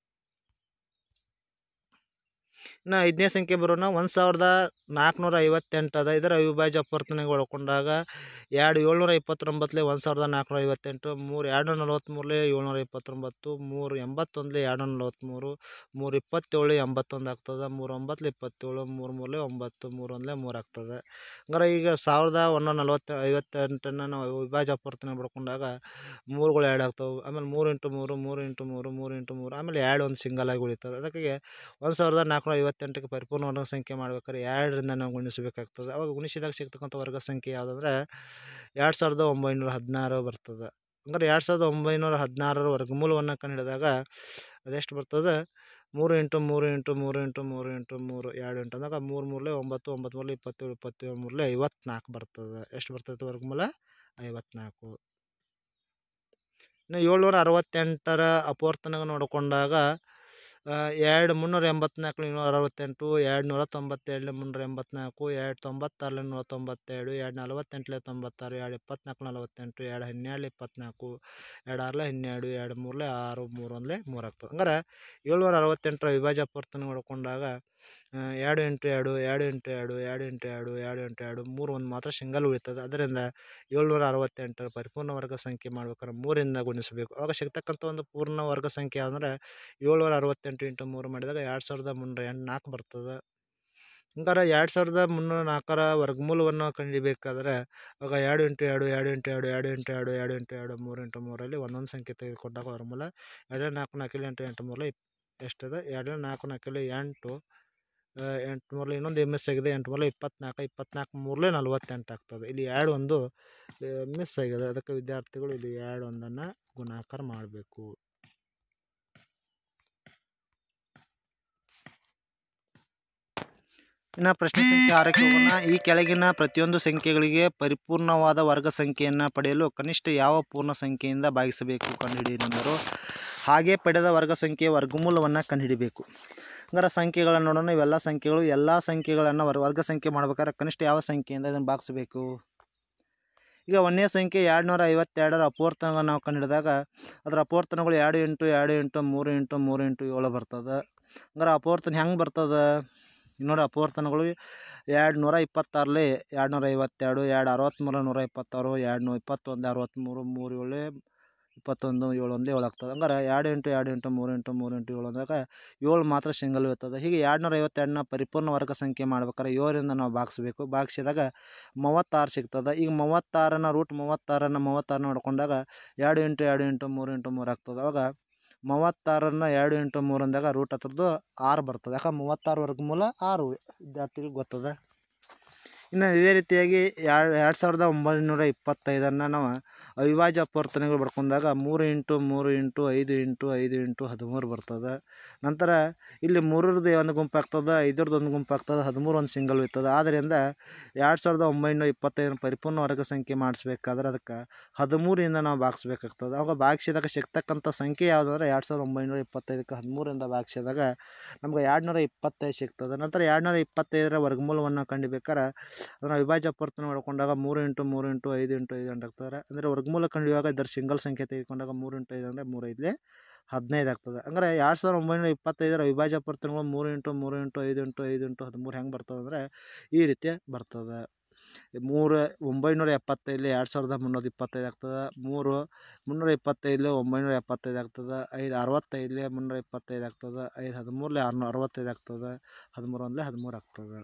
ಇನ್ನು ಐದನೇ ಸಂಖ್ಯೆ ಬರೋಣ ಒಂದು ಸಾವಿರದ ನಾಲ್ಕುನೂರ ಐವತ್ತೆಂಟು ಅದ ಇದರ ಅವಿಭಾಜ್ಯ ಅಪೂರ್ತನೆಗೆ ಒಳಗೊಂಡಾಗ ಎರಡು ಏಳ್ನೂರ ಇಪ್ಪತ್ತೊಂಬತ್ತಲೆ ಒಂದು ಸಾವಿರದ ನಾಲ್ಕುನೂರ ಐವತ್ತೆಂಟು ಮೂರು ಎರಡು ನಲವತ್ತ್ಮೂರಲೆ ಏಳ್ನೂರ ಇಪ್ಪತ್ತೊಂಬತ್ತು ಮೂರು ಎಂಬತ್ತೊಂದಲೆ ಎರಡು ನಲವತ್ತ್ಮೂರು ಮೂರು ಇಪ್ಪತ್ತೇಳು ಎಂಬತ್ತೊಂದು ಆಗ್ತದೆ ಮೂರು ಒಂಬತ್ತಲೆ ಇಪ್ಪತ್ತೇಳು ಮೂರು ಮೂರಲೆ ಒಂಬತ್ತು ಮೂರು ಒಂದಲೆ ಮೂರು ಆಗ್ತದೆ ಹಂಗಾರೆ ಈಗ ಸಾವಿರದ ಒಂದೂರ ನಲವತ್ತು ಐವತ್ತೆಂಟನ್ನು ನಾವು ಅವಿಭಾಜ್ಯ ಅಪೂರ್ತನೆ ಪಡ್ಕೊಂಡಾಗ ಮೂರುಗಳು ಎರಡು ಆಗ್ತವೆ ಆಮೇಲೆ ಮೂರು ಇಂಟು ಮೂರು ಮೂರು ಇಂಟು ಮೂರು ಮೂರು ಇಂಟು ಮೂರು ಆಮೇಲೆ ಎರಡು ಒಂದು ಸಿಂಗಲ್ ಆಗಿ ಉಳಿತದೆ ಅದಕ್ಕೆ ಒಂದು ಸಾವಿರದ ನಾಲ್ಕುನೂರ ಐವತ್ತೆಂಟಕ್ಕೆ ಪರಿಪೂರ್ಣ ವರ್ಗ ಸಂಖ್ಯೆ ಮಾಡ್ಬೇಕಾದ್ರೆ ಎರಡರಿಂದ ನಾವು ಗುಣಿಸಬೇಕಾಗ್ತದೆ ಅವಾಗ ಗುಣಿಸಿದಾಗ ಸಿಗ್ತಕ್ಕಂಥ ವರ್ಗ ಸಂಖ್ಯೆ ಯಾವುದಂದ್ರೆ ಎರಡು ಸಾವಿರದ ಒಂಬೈನೂರ ಹದಿನಾರು ಬರ್ತದೆ ಹಂಗಾರೆ ಎರಡು ಸಾವಿರದ ಒಂಬೈನೂರ ಹದಿನಾರರ ವರ್ಗಮೂಲವನ್ನು ಕಂಡುಹಿಡಿದಾಗ ಅದೆಷ್ಟು ಬರ್ತದೆ ಮೂರು ಇಂಟು ಮೂರು ಇಂಟು ಮೂರು ಇಂಟು ಮೂರು ಇಂಟು ಮೂರು ಎರಡು ಇಂಟು ಅಂದಾಗ ಮೂರು ಮೂರಲೆ ಒಂಬತ್ತು ಒಂಬತ್ತು ಮೂರಲೆ ಇಪ್ಪತ್ತೇಳು ಇಪ್ಪತ್ತೇಳು ಮೂರಲೆ ಐವತ್ನಾಲ್ಕು ಬರ್ತದೆ ಎಷ್ಟು ಬರ್ತೈತೆ ವರ್ಗಮೂಲ ಐವತ್ನಾಲ್ಕು ಇನ್ನು ಏಳ್ನೂರ ಅರವತ್ತೆಂಟರ ಅಪೂರ್ತನ ನೋಡಿಕೊಂಡಾಗ ಆ, ಎರಡು ಮುನ್ನೂರ ಎಂಬತ್ನಾಲ್ಕು ಇನ್ನೂರ ಅರವತ್ತೆಂಟು ಎರಡು ನೂರ ತೊಂಬತ್ತೆರಡು ಮುನ್ನೂರ ಎಂಬತ್ನಾಲ್ಕು ಎರಡು ತೊಂಬತ್ತಾರಲೆ ನೂರ ತೊಂಬತ್ತೆರಡು ಎರಡು ನಲವತ್ತೆಂಟಲೆ ತೊಂಬತ್ತಾರು ಎರಡು ಇಪ್ಪತ್ನಾಲ್ಕು ನಲವತ್ತೆಂಟು ಎರಡು ಹನ್ನೆರಡು ಇಪ್ಪತ್ನಾಲ್ಕು ಎರಡು ಆರಲೆ ಹನ್ನೆರಡು ಎರಡು ಮೂರಲೆ ಆರು ಮೂರು ಒಂದಲೆ ಮೂರು ಆಗ್ತದೆ ಹಂಗಾರೆ ಏಳ್ನೂರ ಅರವತ್ತೆಂಟರ ವಿಭಾಜ್ಯ ಅಪೂರ್ತನ ನೋಡಿಕೊಂಡಾಗ ಆ, ಎರಡು ಇಂಟು ಎರಡು ಎರಡು ಇಂಟು ಎರಡು ಎರಡು ಇಂಟು ಎರಡು ಎರಡು ಇಂಟು ಎರಡು ಮೂರು ಒಂದು ಮಾತ್ರ ಸಿಂಗಲ್ ಉಳಿತದೆ ಅದರಿಂದ ಏಳ್ನೂರ ಅರವತ್ತೆಂಟರ ಪರಿಪೂರ್ಣ ವರ್ಗ ಸಂಖ್ಯೆ ಮಾಡ್ಬೇಕಾದ್ರೆ ಮೂರಿಂದ ಗುಣಿಸಬೇಕು ಆವಾಗ ಸಿಗ್ತಕ್ಕಂಥ ಒಂದು ಪೂರ್ಣ ವರ್ಗ ಸಂಖ್ಯೆ ಅಂದರೆ ಏಳ್ನೂರ ಅರವತ್ತೆಂಟು ಇಂಟು ಮೂರು ಮಾಡಿದಾಗ ಎರಡು ಸಾವಿರದ ಮುನ್ನೂರ ಎಂಟು ನಾಲ್ಕು ಬರ್ತದೆ ಹಂಗಾರೆ ಎರಡು ಸಾವಿರದ ಮುನ್ನೂರ ನಾಲ್ಕರ ವರ್ಗಮೂಲವನ್ನು ಕಂಡುಹಿಡಿಬೇಕಾದ್ರೆ ಆಗ ಎರಡು ಇಂಟು ಎರಡು ಎರಡು ಇಂಟು ಎರಡು ಎರಡು ಇಂಟು ಎರಡು ಎರಡು ಇಂಟು ಎರಡು ಮೂರು ಇಂಟು ಮೂರಲ್ಲಿ ಒಂದೊಂದು ಸಂಖ್ಯೆ ತೆಗೆದುಕೊಂಡಾಗ ವರ್ಗಮೂಲ ಎರಡು ನಾಲ್ಕು ನಾಲ್ಕಲ್ಲಿ ಎಂಟು ಎಂಟು ಮೂರಲೆ ಇಪ್ ಎಷ್ಟದ ಎರಡು ನಾಲ್ಕು ನಾಲ್ಕಲ್ಲಿ ಎಂಟು ಆ, ಎಂಟು ಮೂರಲೆ ಇನ್ನೊಂದು ಮಿಸ್ ಆಗಿದೆ ಎಂಟು ಮೂರಲೆ ಇಪ್ಪತ್ನಾಲ್ಕು ಇಪ್ಪತ್ನಾಲ್ಕು ಮೂರಲೆ ನಲ್ವತ್ತೆಂಟು ಆಗ್ತದೆ ಇಲ್ಲಿ ಎರಡು ಒಂದು ಮಿಸ್ ಆಗಿದೆ ಅದಕ್ಕೆ ವಿದ್ಯಾರ್ಥಿಗಳು ಇಲ್ಲಿ ಎರಡು ಒಂದನ್ನು ಗುಣಾಕಾರ ಮಾಡಬೇಕು ಇನ್ನು ಪ್ರಶ್ನೆ ಸಂಖ್ಯೆ ಆರಕ್ಕೆ ಹೋಗೋಣ ಈ ಕೆಳಗಿನ ಪ್ರತಿಯೊಂದು ಸಂಖ್ಯೆಗಳಿಗೆ ಪರಿಪೂರ್ಣವಾದ ವರ್ಗ ಸಂಖ್ಯೆಯನ್ನು ಪಡೆಯಲು ಕನಿಷ್ಠ ಯಾವ ಪೂರ್ಣ ಸಂಖ್ಯೆಯಿಂದ ಭಾಗಿಸಬೇಕು ಕಂಡುಹಿಡಿಯಿರೆಂದರು ಹಾಗೆ ಪಡೆದ ವರ್ಗ ಸಂಖ್ಯೆಯ ವರ್ಗಮೂಲವನ್ನು ಕಂಡುಹಿಡಿಬೇಕು ಹಂಗಾರೆ ಸಂಖ್ಯೆಗಳನ್ನು ನೋಡೋಣ ಇವೆಲ್ಲ ಸಂಖ್ಯೆಗಳು ಎಲ್ಲ ಸಂಖ್ಯೆಗಳನ್ನು ವರ್ ವರ್ಗ ಸಂಖ್ಯೆ ಮಾಡ್ಬೇಕಾದ್ರೆ ಕನಿಷ್ಠ ಯಾವ ಸಂಖ್ಯೆಯಿಂದ ಇದನ್ನು ಭಾಗಿಸಬೇಕು ಈಗ ಒಂದನೇ ಸಂಖ್ಯೆ ಎರಡು ನೂರ ಐವತ್ತೆರಡರ ಅಪೂರ್ತನಗಳನ್ನು ನಾವು ಕಂಡುಹಿಡಿದಾಗ ಅದರ ಅಪೂರ್ತನಗಳು ಎರಡು ಇಂಟು ಎರಡು ಇಂಟು ಮೂರು ಇಂಟು ಮೂರು ಇಂಟು ಏಳು ಬರ್ತದೆ ಹಂಗಾರೆ ಅಪೂರ್ತನ ಹೆಂಗೆ ಬರ್ತದೆ ಇನ್ನೂರ ಅಪೂರ್ತನಗಳು ಎರಡು ನೂರ ಇಪ್ಪತ್ತಾರಲಿ ಎರಡು ನೂರ ಐವತ್ತೆರಡು ಎರಡು ಅರವತ್ತ್ಮೂರು ನೂರ ಇಪ್ಪತ್ತಾರು ಎರಡು ನೂರ ಇಪ್ಪತ್ತೊಂದು ಅರವತ್ತ್ಮೂರು ಮೂರು ಏಳು ಇಪ್ಪತ್ತೊಂದು ಏಳು ಒಂದು ಏಳು ಆಗ್ತದೆ ಹಂಗಾರೆ ಎರಡು ಇಂಟು ಎರಡು ಇಂಟು ಮೂರು ಇಂಟು ಮೂರು ಇಂಟು ಏಳು ಅಂದಾಗ ಏಳು ಮಾತ್ರ ಸಿಂಗಲ್ ಇರ್ತದೆ ಹೀಗೆ ಎರಡು ನೂರ ಐವತ್ತೆರಡನ್ನ ಪರಿಪೂರ್ಣ ವರ್ಗ ಸಂಖ್ಯೆ ಮಾಡ್ಬೇಕಾದ್ರೆ ಏಳರಿಂದ ನಾವು ಭಾಗಿಸ್ಬೇಕು ಭಾಗಿಸಿದಾಗ ಮೂವತ್ತಾರು ಸಿಗ್ತದೆ ಈಗ ಮೂವತ್ತಾರನ ರೂಟ್ ಮೂವತ್ತಾರನ್ನು ಮೂವತ್ತಾರನ್ನ ಹೊಡ್ಕೊಂಡಾಗ ಎರಡು ಇಂಟು ಎರಡು ಇಂಟು ಮೂರು ಇಂಟು ಮೂರು ಆಗ್ತದೆ ಅವಾಗ ಮೂವತ್ತಾರನ್ನು ಎರಡು ಇಂಟು ಮೂರು ಅಂದಾಗ ರೂಟ್ ಹತ್ರದ್ದು ಆರು ಬರ್ತದೆ ಯಾಕೆ ಮೂವತ್ತಾರು ವರ್ಗಮೂಲ ಆರು ವಿದ್ಯಾರ್ಥಿಗಳಿಗೆ ಗೊತ್ತದೆ ಇನ್ನು ಇದೇ ರೀತಿಯಾಗಿ ಎರಡು ಎರಡು ಸಾವಿರದ ಒಂಬೈನೂರ ಇಪ್ಪತ್ತೈದನ್ನು ನಾವು ಅವಿಭಾಜ್ಯ ಅಪವರ್ತನೆಗಳು ಬರ್ಕೊಂಡಾಗ ಮೂರು ಇಂಟು ಮೂರು ಇಂಟು ಐದು ಇಂಟು ಐದು ಇಂಟು ಹದಿಮೂರು ಬರ್ತದೆ ನಂತರ ಇಲ್ಲಿ ಮೂರರದ್ದು ಒಂದು ಗುಂಪು ಆಗ್ತದೆ ಐದರದ್ದು ಒಂದು ಗುಂಪು ಆಗ್ತದೆ ಹದಿಮೂರು ಒಂದು ಸಿಂಗಲ್ ಇರ್ತದೆ ಆದ್ದರಿಂದ ಎರಡು ಸಾವಿರದ ಒಂಬೈನೂರ ಇಪ್ಪತ್ತೈದರ ಪರಿಪೂರ್ಣ ವರ್ಗ ಸಂಖ್ಯೆ ಮಾಡಿಸ್ಬೇಕಾದ್ರೆ ಅದಕ್ಕೆ ಹದಿಮೂರಿಂದ ನಾವು ಭಾಗಿಸ್ಬೇಕಾಗ್ತದೆ ಅವಾಗ ಭಾಗಿಸಿದಾಗ ಸಿಗ್ತಕ್ಕಂಥ ಸಂಖ್ಯೆ ಯಾವುದಂದ್ರೆ ಎರಡು ಸಾವಿರದ ಒಂಬೈನೂರ ಇಪ್ಪತ್ತೈದಕ್ಕೆ ಹದಿಮೂರಿಂದ ಭಾಗಿಸಿದಾಗ ನಮ್ಗೆ ಎರಡು ನೂರ ಇಪ್ಪತ್ತೈದು ಸಿಗ್ತದೆ ನಂತರ ಎರಡು ನೂರ ಇಪ್ಪತ್ತೈದರ ವರ್ಗಮೂಲವನ್ನು ಕಂಡುಬೇಕಾರೆ ಅದನ್ನು ಅವಿಭಾಜ್ಯ ಅಪವರ್ತನ ಮಾಡ್ಕೊಂಡಾಗ ಮೂರು ಇಂಟು ಮೂರು ಇಂಟು ಐದು ಇಂಟು ಐದು ಅಂತ ಆಗ್ತಾರೆ ಅಂದರೆ ವರ್ಗಮೂಲ ಕಂಡುಹಿಡಿಯುವಾಗ ಇದರ ಸಿಂಗಲ್ ಸಂಖ್ಯೆ ತೆಗೆದುಕೊಂಡಾಗ ಮೂರು ಇಂಟು ಐದು ಅಂದರೆ ಮೂರು ಐದಲೇ ಹದಿನೈದು ಆಗ್ತದೆ ಅಂದರೆ ಎರಡು ಸಾವಿರದ ಒಂಬೈನೂರ ಇಪ್ಪತ್ತೈದರ ಅವಿಭಾಜ್ಯ ಅಪವರ್ತನಗಳು ಮೂರು ಇಂಟು ಮೂರು ಇಂಟು ಐದು ಇಂಟು ಐದು ಇಂಟು ಹದಿಮೂರು ಹೆಂಗೆ ಬರ್ತದೆ ಅಂದರೆ ಈ ರೀತಿ ಬರ್ತದೆ ಮೂರು ಒಂಬೈನೂರ ಎಪ್ಪತ್ತೈದಲಿ ಎರಡು ಸಾವಿರದ ಮುನ್ನೂರ ಇಪ್ಪತ್ತೈದು ಆಗ್ತದೆ ಮೂರು ಮುನ್ನೂರ ಇಪ್ಪತ್ತೈದಲಿ ಒಂಬೈನೂರ ಎಪ್ಪತ್ತೈದು ಆಗ್ತದೆ ಐದು ಅರವತ್ತೈದಲಿ ಮುನ್ನೂರ ಇಪ್ಪತ್ತೈದು ಆಗ್ತದೆ ಐದು ಹದಿಮೂರಲಿ ಆರುನೂರ ಅರವತ್ತೈದು ಆಗ್ತದೆ ಹದಿಮೂರು ಒಂದಲೇ ಹದಿಮೂರು ಆಗ್ತದೆ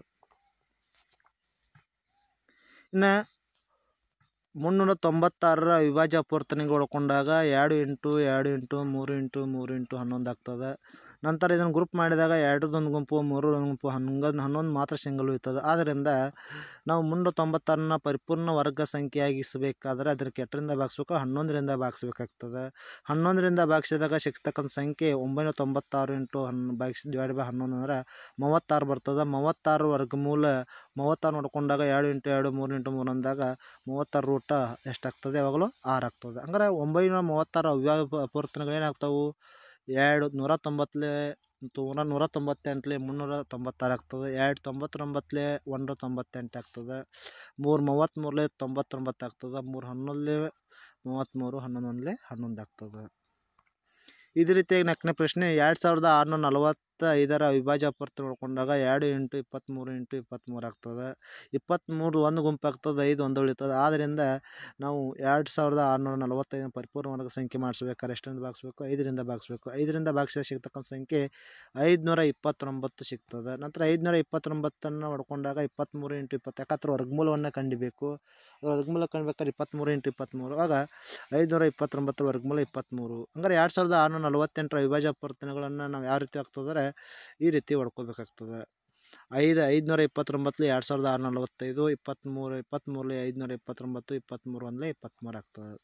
ಇನ್ನು ಮುನ್ನೂರ ತೊಂಬತ್ತಾರರ ಅವಿಭಾಜ್ಯ ಅಪವರ್ತನೆಗೆ ಒಳ್ಕೊಂಡಾಗ ಎರಡು ಇಂಟು ಎರಡು ಇಂಟು ಮೂರು ಇಂಟು ಮೂರು ಇಂಟು ಹನ್ನೊಂದು ಆಗ್ತದೆ ನಂತರ ಇದನ್ನು ಗ್ರೂಪ್ ಮಾಡಿದಾಗ ಎರಡರದೊಂದು ಗುಂಪು ಮೂರರದೊಂದು ಗುಂಪು ಹನ್ನೊಂದು ಹನ್ನೊಂದು ಮಾತ್ರ ಸಿಂಗಲ್ ಇರ್ತದೆ ಆದ್ದರಿಂದ ನಾವು ಮುನ್ನೂರ ತೊಂಬತ್ತಾರನ್ನ ಪರಿಪೂರ್ಣ ವರ್ಗ ಸಂಖ್ಯೆಯಾಗಿಸಬೇಕಾದ್ರೆ ಅದಕ್ಕೆ ಎಟ್ಟರಿಂದ ಭಾಗಿಸ್ಬೇಕು ಹನ್ನೊಂದರಿಂದ ಭಾಗಿಸ್ಬೇಕಾಗ್ತದೆ ಹನ್ನೊಂದರಿಂದ ಭಾಗಿಸಿದಾಗ ಸಿಗ್ತಕ್ಕಂಥ ಸಂಖ್ಯೆ ಒಂಬೈನೂರ ತೊಂಬತ್ತಾರು ಇಂಟು ಹನ್ ಭಾಗಿಸಿ ಡಿವೈಡ್ ಬೈ ಹನ್ನೊಂದು ಅಂದ್ರೆ ಮೂವತ್ತಾರು ಬರ್ತದೆ ಮೂವತ್ತಾರು ವರ್ಗಮೂಲ ಮೂವತ್ತಾರು ನೋಡ್ಕೊಂಡಾಗ ಎರಡು ಇಂಟು ಎರಡು ಮೂರು ಇಂಟು ಮೂರು ಅಂದಾಗ ಮೂವತ್ತಾರು ರೂಟ ಎಷ್ಟಾಗ್ತದೆ ಯಾವಾಗಲೂ ಆರು ಆಗ್ತದೆ ಹಂಗಾರೆ ಒಂಬೈನೂರ ಮೂವತ್ತಾರು ಅವ್ಯಾವ ಅಪವರ್ತನಗಳು ಏನಾಗ್ತಾವೆ ಎರಡು ನೂರ ತೊಂಬತ್ತಲೇ ನೂರ ನೂರ ತೊಂಬತ್ತೆಂಟಲೆ ಮುನ್ನೂರ ತೊಂಬತ್ತಾರು ಆಗ್ತದೆ ಎರಡು ತೊಂಬತ್ತೊಂಬತ್ತಲೇ ಒಂದು ತೊಂಬತ್ತೆಂಟು ಆಗ್ತದೆ ಮೂರು ಮೂವತ್ತ್ಮೂರಲೆ ತೊಂಬತ್ತೊಂಬತ್ತು ಆಗ್ತದೆ ಮೂರು ಹನ್ನೊಂದಲೇ ಮೂವತ್ತ್ಮೂರು ಹನ್ನೊಂದು ಒಂದಲೇ ಹನ್ನೊಂದು ಆಗ್ತದೆ ಇದೇ ರೀತಿಯಾಗಿ ನಾಲ್ಕನೇ ಪ್ರಶ್ನೆ ಎರಡು ಸಾವಿರದ ಆರುನೂರ ನಲವತ್ತ ಐದರ ಅವಿಭಾಜ್ಯ ಅಪವರ್ತನ ನೋಡ್ಕೊಂಡಾಗ ಎರಡು ಇಂಟು ಇಪ್ಪತ್ತ್ಮೂರು ಇಂಟು ಇಪ್ಪತ್ತ್ಮೂರು ಆಗ್ತದೆ ಇಪ್ಪತ್ತ್ಮೂರು ಒಂದು ಗುಂಪು ಆಗ್ತದೆ ಐದು ಒಂದು ಉಳಿತದೆ ಆದ್ದರಿಂದ ನಾವು ಎರಡು ಸಾವಿರದ ಆರುನೂರ ನಲವತ್ತೈದು ಪರಿಪೂರ್ಣ ವರ್ಗ ಸಂಖ್ಯೆ ಮಾಡಿಸ್ಬೇಕಾದ್ರೆ ಎಷ್ಟರಿಂದ ಭಾಗಿಸ್ಬೇಕು ಐದರಿಂದ ಭಾಗಿಸ್ಬೇಕು ಐದರಿಂದ ಭಾಗಿಸಿದಾಗ ಸಿಗ್ತಕ್ಕಂಥ ಸಂಖ್ಯೆ ಐದುನೂರ ಇಪ್ಪತ್ತೊಂಬತ್ತು ಸಿಗ್ತದೆ ನಂತರ ಐದುನೂರ ಇಪ್ಪತ್ತೊಂಬತ್ತನ್ನು ಹೊಡ್ಕೊಂಡಾಗ ಇಪ್ಪತ್ತ್ಮೂರು ಇಂಟು ಇಪ್ಪತ್ತು ಯಾಕಂದ್ರೆ ವರ್ಗಮೂಲವನ್ನು ಕಂಡಿಬೇಕು ವರ್ಗಮೂಲ ಕಂಡ್ಬೇಕಾದ್ರೆ ಇಪ್ಪತ್ತ್ಮೂರು ಇಂಟು ಇಪ್ಪತ್ತ್ಮೂರು ಆಗ ಐದುನೂರ ಇಪ್ಪತ್ತೊಂಬತ್ತರ ವರ್ಗಮೂಲ ಇಪ್ಪತ್ತ್ಮೂರು ಹಂಗಾರೆ ಎರಡು ಸಾವಿರದ ಆರುನೂರ ನಲವತ್ತೆಂಟರ ವಿಭಾಜ್ಯ ಅಪವರ್ತನಗಳನ್ನು ನಾವು ಯಾವ ರೀತಿ ಆಗ್ತದಂದರೆ ಈ ರೀತಿ ಹೊಡ್ಕೋಬೇಕಾಗ್ತದೆ ಐದು ಐದುನೂರ ಇಪ್ಪತ್ತೊಂಬತ್ತಲಿ ಎರಡು ಸಾವಿರದ ಆರುನೂರ ನಲವತ್ತೈದು ಇಪ್ಪತ್ತ್ಮೂರು ಇಪ್ಪತ್ತ್ಮೂರಲಿ ಐದುನೂರ ಇಪ್ಪತ್ತೊಂಬತ್ತು ಇಪ್ಪತ್ತ್ಮೂರು ಒಂದಲೇ ಇಪ್ಪತ್ತ್ಮೂರು ಆಗ್ತದೆ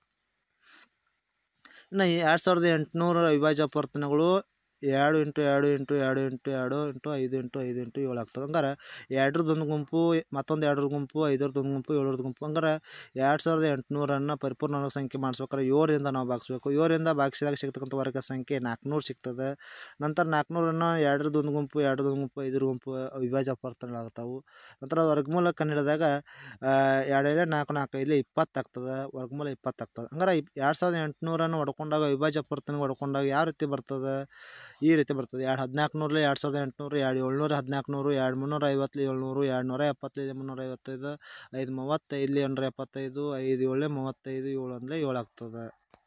ಇನ್ನು ಈ ಎರಡು ಸಾವಿರದ ಎಂಟುನೂರ ವಿಭಾಜ್ಯ ಅಪವರ್ತನಗಳು ಎರಡು ಇಂಟು ಎರಡು ಇಂಟು ಎರಡು ಇಂಟು ಎರಡು ಇಂಟು ಐದು ಇಂಟು ಐದು ಇಂಟು ಏಳು ಆಗ್ತದೆ ಹಂಗಾರೆ ಎರಡರದೊಂದು ಗುಂಪು ಮತ್ತೊಂದು ಎರಡರ ಗುಂಪು ಐದರದೊಂದು ಗುಂಪು ಏಳರದ್ದು ಗುಂಪು ಹಂಗಾರೆ ಎರಡು ಸಾವಿರದ ಎಂಟುನೂರನ್ನು ಪರಿಪೂರ್ಣ ವರ್ಗ ಸಂಖ್ಯೆ ಮಾಡಿಸ್ಬೇಕಾದ್ರೆ ಏಳರಿಂದ ನಾವು ಭಾಗಿಸ್ಬೇಕು ಏಳರಿಂದ ಭಾಗಿಸಿದಾಗ ಸಿಗ್ತಕ್ಕಂಥ ವರ್ಗ ಸಂಖ್ಯೆ ನಾಲ್ಕುನೂರು ಸಿಗ್ತದೆ ನಂತರ ನಾಲ್ಕುನೂರನ್ನು ಎರಡರದೊಂದು ಗುಂಪು ಎರಡರದೊಂದು ಗುಂಪು ಐದರ ಗುಂಪು ವಿಭಾಜ್ಯ ಅಪವರ್ತನಗಳಾಗ್ತಾವೆ ನಂತರ ವರ್ಗಮೂಲ ಕಂಡಿಡಿದಾಗ ಎರಡೇಳೆ ನಾಲ್ಕು ನಾಲ್ಕು ಇಲ್ಲಿ ಇಪ್ಪತ್ತು ಆಗ್ತದೆ ವರ್ಗಮೂಲ ಇಪ್ಪತ್ತು ಆಗ್ತದೆ ಹಂಗಾರೆ ಇಪ್ ಎರಡು ಸಾವಿರದ ಎಂಟುನೂರನ್ನು ಹೊಡ್ಕೊಂಡಾಗ ವಿಭಾಜ್ಯ ಅಪವರ್ತನೆ ಹೊಡ್ಕೊಂಡಾಗ ಯಾವ ರೀತಿ ಬರ್ತದೆ ಈ ರೀತಿ ಬರ್ತದೆ ಎರಡು ಹದಿನಾಲ್ಕು ನೂರಲಿ ಎರಡು ಸಾವಿರದ ಎಂಟುನೂರು ಎರಡು ಏಳ್ನೂರ ಹದಿನಾಲ್ಕು ನೂರು ಎರಡು ಮುನ್ನೂರ ಐವತ್ತು ಏಳ್ನೂರು ಎರಡು ನೂರ ಎಪ್ಪತ್ತೈದು ಮುನ್ನೂರ ಐವತ್ತೈದು ಐದು ಮೂವತ್ತೈದು ಎಂಟುನೂರ ಎಪ್ಪತ್ತೈದು ಐದು ಏಳು ಮೂವತ್ತೈದು ಏಳು ಅಂದರೆ ಏಳು ಆಗ್ತದೆ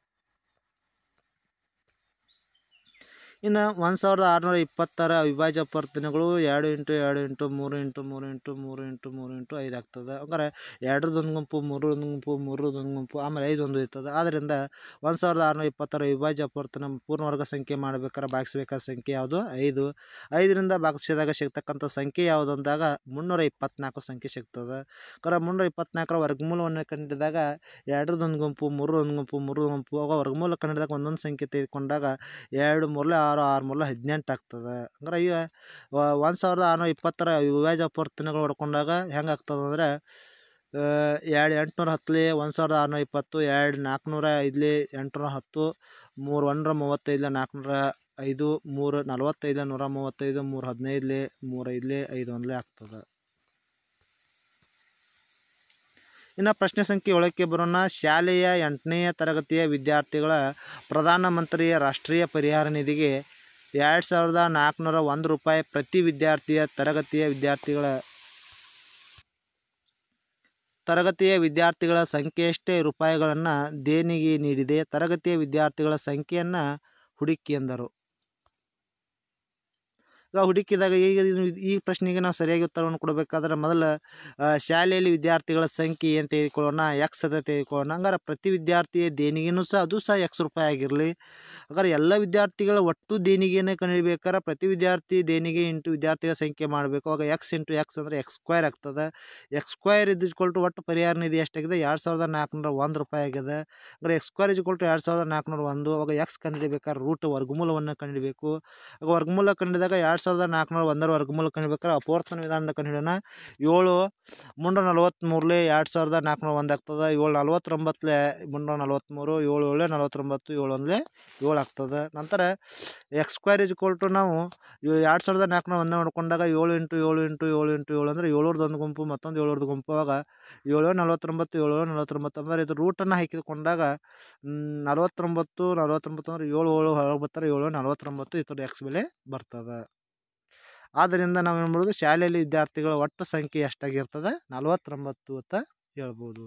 ಇನ್ನು ಒಂದು ಸಾವಿರದ ಆರುನೂರ ಇಪ್ಪತ್ತರ ಅವಿಭಾಜ್ಯ ಅಪವರ್ತನಗಳು ಎರಡು ಇಂಟು ಎರಡು ಇಂಟು ಮೂರು ಇಂಟು ಮೂರು ಇಂಟು ಮೂರು ಇಂಟು ಮೂರು ಇಂಟು ಐದು ಆಗ್ತದೆ ಹಂಗಾರೆ ಎರಡರದೊಂದು ಗುಂಪು ಮೂರರದೊಂದು ಗುಂಪು ಮೂರರದೊಂದು ಗುಂಪು ಆಮೇಲೆ ಐದು ಒಂದು ಇರ್ತದೆ ಆದ್ದರಿಂದ ಒಂದು ಸಾವಿರದ ಆರುನೂರ ಇಪ್ಪತ್ತರ ಅವಿಭಾಜ್ಯ ಅಪವರ್ತನ ಪೂರ್ಣವರ್ಗ ಸಂಖ್ಯೆ ಮಾಡ್ಬೇಕಾದ್ರೆ ಭಾಗಿಸ್ಬೇಕಾದ ಸಂಖ್ಯೆ ಯಾವುದು ಐದು ಐದರಿಂದ ಭಾಗಿಸಿದಾಗ ಸಿಗ್ತಕ್ಕಂಥ ಸಂಖ್ಯೆ ಯಾವುದು ಅಂದಾಗ ಮುನ್ನೂರ ಇಪ್ಪತ್ನಾಲ್ಕು ಸಂಖ್ಯೆ ಸಿಗ್ತದೆ ಕರ ಮುನ್ನೂರ ಇಪ್ಪತ್ನಾಲ್ಕರ ವರ್ಗಮೂಲವನ್ನು ಕಂಡಿಡಿದಾಗ ಎರಡರದೊಂದು ಗುಂಪು ಮೂರರದೊಂದು ಗುಂಪು ಮೂರು ಗುಂಪು ಆಗ ವರ್ಗಮೂಲ ಕಂಡಿಡಿದಾಗ ಒಂದೊಂದು ಸಂಖ್ಯೆ ತೆಗೆದುಕೊಂಡಾಗ ಎರಡು ಮೂರಲೆ ಆರು ಆರು ಮೂರಲೆ ಹದಿನೆಂಟು ಆಗ್ತದೆ ಅಂದ್ರೆ ಈಗ ಒಂದು ಸಾವಿರದ ಆರುನೂರ ಇಪ್ಪತ್ತರ ವಿಭಾಜ್ಯ ಅಪವರ್ತನಗಳು ಹೊಡ್ಕೊಂಡಾಗ ಹೆಂಗೆ ಆಗ್ತದೆ ಅಂದರೆ ಎರಡು ಎಂಟುನೂರ ಹತ್ತಲಿ ಒಂದು ಸಾವಿರದ ಆರುನೂರ ಇಪ್ಪತ್ತು ಎರಡು ನಾಲ್ಕುನೂರ ಐದಲಿ ಎಂಟುನೂರ ಹತ್ತು ಮೂರು ಒಂದರ ಮೂವತ್ತೈದಲ ನಾಲ್ಕುನೂರ ಐದು ಮೂರು ನಲವತ್ತೈದು ನೂರ ಮೂವತ್ತೈದು ಮೂರು ಹದಿನೈದಲಿ ಮೂರು ಐದಲಿ ಐದು ಒಂದಲೇ ಆಗ್ತದೆ ಇನ್ನು ಪ್ರಶ್ನೆ ಸಂಖ್ಯೆ ಏಳಕ್ಕೆ ಬರೋಣ ಶಾಲೆಯ ಎಂಟನೆಯ ತರಗತಿಯ ವಿದ್ಯಾರ್ಥಿಗಳ ಪ್ರಧಾನಮಂತ್ರಿಯ ರಾಷ್ಟ್ರೀಯ ಪರಿಹಾರ ನಿಧಿಗೆ ಎರಡು ಸಾವಿರದ ನಾಲ್ಕುನೂರ ಒಂದು ರೂಪಾಯಿ ಪ್ರತಿ ವಿದ್ಯಾರ್ಥಿಯ ತರಗತಿಯ ವಿದ್ಯಾರ್ಥಿಗಳ ತರಗತಿಯ ವಿದ್ಯಾರ್ಥಿಗಳ ಸಂಖ್ಯೆಯಷ್ಟೇ ರೂಪಾಯಿಗಳನ್ನು ದೇಣಿಗೆ ನೀಡಿದೆ ತರಗತಿಯ ವಿದ್ಯಾರ್ಥಿಗಳ ಸಂಖ್ಯೆಯನ್ನು ಹುಡುಕಿ ಎಂದರು ಈಗ ಹುಡುಕಿದಾಗ ಈಗ ಇದು- ಈ ಪ್ರಶ್ನೆಗೆ ನಾವು ಸರಿಯಾಗಿ ಉತ್ತರವನ್ನು ಕೊಡಬೇಕಾದ್ರೆ ಮೊದಲು ಆ, ಶಾಲೆಯಲ್ಲಿ ವಿದ್ಯಾರ್ಥಿಗಳ ಸಂಖ್ಯೆ ಏನು ತೆಗೆದುಕೊಳ್ಳೋಣ ಎಕ್ಸ್ ಅಂತ ತೆಗೆದುಕೊಳ್ಳೋಣ ಹಂಗಾರೆ ಪ್ರತಿ ವಿದ್ಯಾರ್ಥಿಯ ದೇಣಿಗೆನೂ ಸಹ ಅದು ಸಹ ಎಕ್ಸ್ ರೂಪಾಯಿ ಆಗಿರಲಿ ಹಾಗಾದ್ರೆ ಎಲ್ಲ ವಿದ್ಯಾರ್ಥಿಗಳ ಒಟ್ಟು ದೇಣಿಗೆಯನ್ನು ಕಂಡುಹಿಡಿಬೇಕಾದ್ರೆ ಪ್ರತಿ ವಿದ್ಯಾರ್ಥಿ ದೇಣಿಗೆ ಇಂಟು ವಿದ್ಯಾರ್ಥಿಗಳ ಸಂಖ್ಯೆ ಮಾಡಬೇಕು ಆಗ ಎಕ್ಸ್ ಇಂಟು ಎಕ್ಸ್ ಅಂದರೆ ಎಕ್ಸ್ ಸ್ಕ್ವೇರ್ ಆಗ್ತದೆ ಎಕ್ಸ್ ಸ್ಕ್ವೇರ್ ಇದ್ಕೊಳ್ತು ಒಟ್ಟು ಪರಿಹಾರ ನಿಧಿ ಎಷ್ಟಾಗಿದೆ ಎರಡು ಸಾವಿರದ ನಾಲ್ಕುನೂರ ಒಂದು ರೂಪಾಯಿ ಆಗಿದೆ ಅಂದರೆ ಎಕ್ಸ್ ಸ್ಕ್ವೇರ್ ಇದ್ಕೊಳ್ತು ಎರಡು ಸಾವಿರದ ನಾಲ್ಕುನೂರ ಒಂದು ಅವಾಗ ಎಕ್ಸ್ ಕಂಡುಹಿಡಿಬೇಕಾದ್ರೆ ರೂಟ್ ವರ್ಗಮೂಲವನ್ನು ಕಂಡುಹಿಡಬೇಕು ಆಗ ವರ್ಗಮೂಲ ಕಂಡಿದಾಗ ಎರಡು ಸಾವಿರದ ನಾಲ್ಕುನೂರ ಒಂದರ ವರ್ಗಮೂಲ ಕಂಡುಹಿಡ್ಬೇಕಾದ್ರೆ ಅಪವರ್ತನ ವಿಧಾನದ ಕಂಡುಹಿಡೋಣ ಏಳು ಮುನ್ನೂರ ನಲ್ವತ್ತ್ಮೂರಲೆ ಎರಡು ಸಾವಿರದ ನಾಲ್ಕುನೂರ ಒಂದು ಆಗ್ತದೆ ಏಳು ನಲ್ವತ್ತೊಂಬತ್ತಲೆ ಮುನ್ನೂರ ನಲ್ವತ್ತ್ಮೂರು ಏಳು ಏಳು ನಲ್ವತ್ತೊಂಬತ್ತು ಏಳು ಒಂದಲೇ ಏಳು ಆಗ್ತದೆ ನಂತರ ಎಕ್ಸ್ ಸ್ಕ್ವೇರ್ ಇಸ್ ಟು ನಾವು ಎರಡು ಸಾವಿರದ ನಾಲ್ಕುನೂರ ಒಂದು ನೋಡ್ಕೊಂಡಾಗ ಏಳು ಇಂಟು ಏಳು ಇಂಟು ಏಳು ಇಂಟು ಏಳು ಅಂದರೆ ಏಳರದ್ದು ಒಂದು ಗುಂಪು ಮತ್ತೊಂದು ಏಳರದ್ದು ಗುಂಪು ಆಗ ಏಳು ನಲ್ವತ್ತೊಂಬತ್ತು ಏಳು ನಲ್ವತ್ತೊಂಬತ್ತು ಅಂದರೆ ಇದು ರೂಟನ್ನು ಹಾಕಿಕೊಂಡಾಗ ನಲ್ವತ್ತೊಂಬತ್ತು ನಲ್ವತ್ತೊಂಬತ್ತು ಅಂದರೆ ಏಳು ಏಳು ಹೊರಗೆ ಬರ್ತಾರೆ ಏಳು ನಲ್ವತ್ತೊಂಬತ್ತು ಈ ಥರ ಎಕ್ಸ್ ಬೆಲೆ ಬರ್ತದೆ ಆದ್ದರಿಂದ ನಾವು ಏನು ಮಾಡ್ಬೋದು ಶಾಲೆಯಲ್ಲಿ ವಿದ್ಯಾರ್ಥಿಗಳ ಒಟ್ಟು ಸಂಖ್ಯೆ ಎಷ್ಟಾಗಿರ್ತದೆ ನಲವತ್ತೊಂಬತ್ತು ಅಂತ ಹೇಳ್ಬೋದು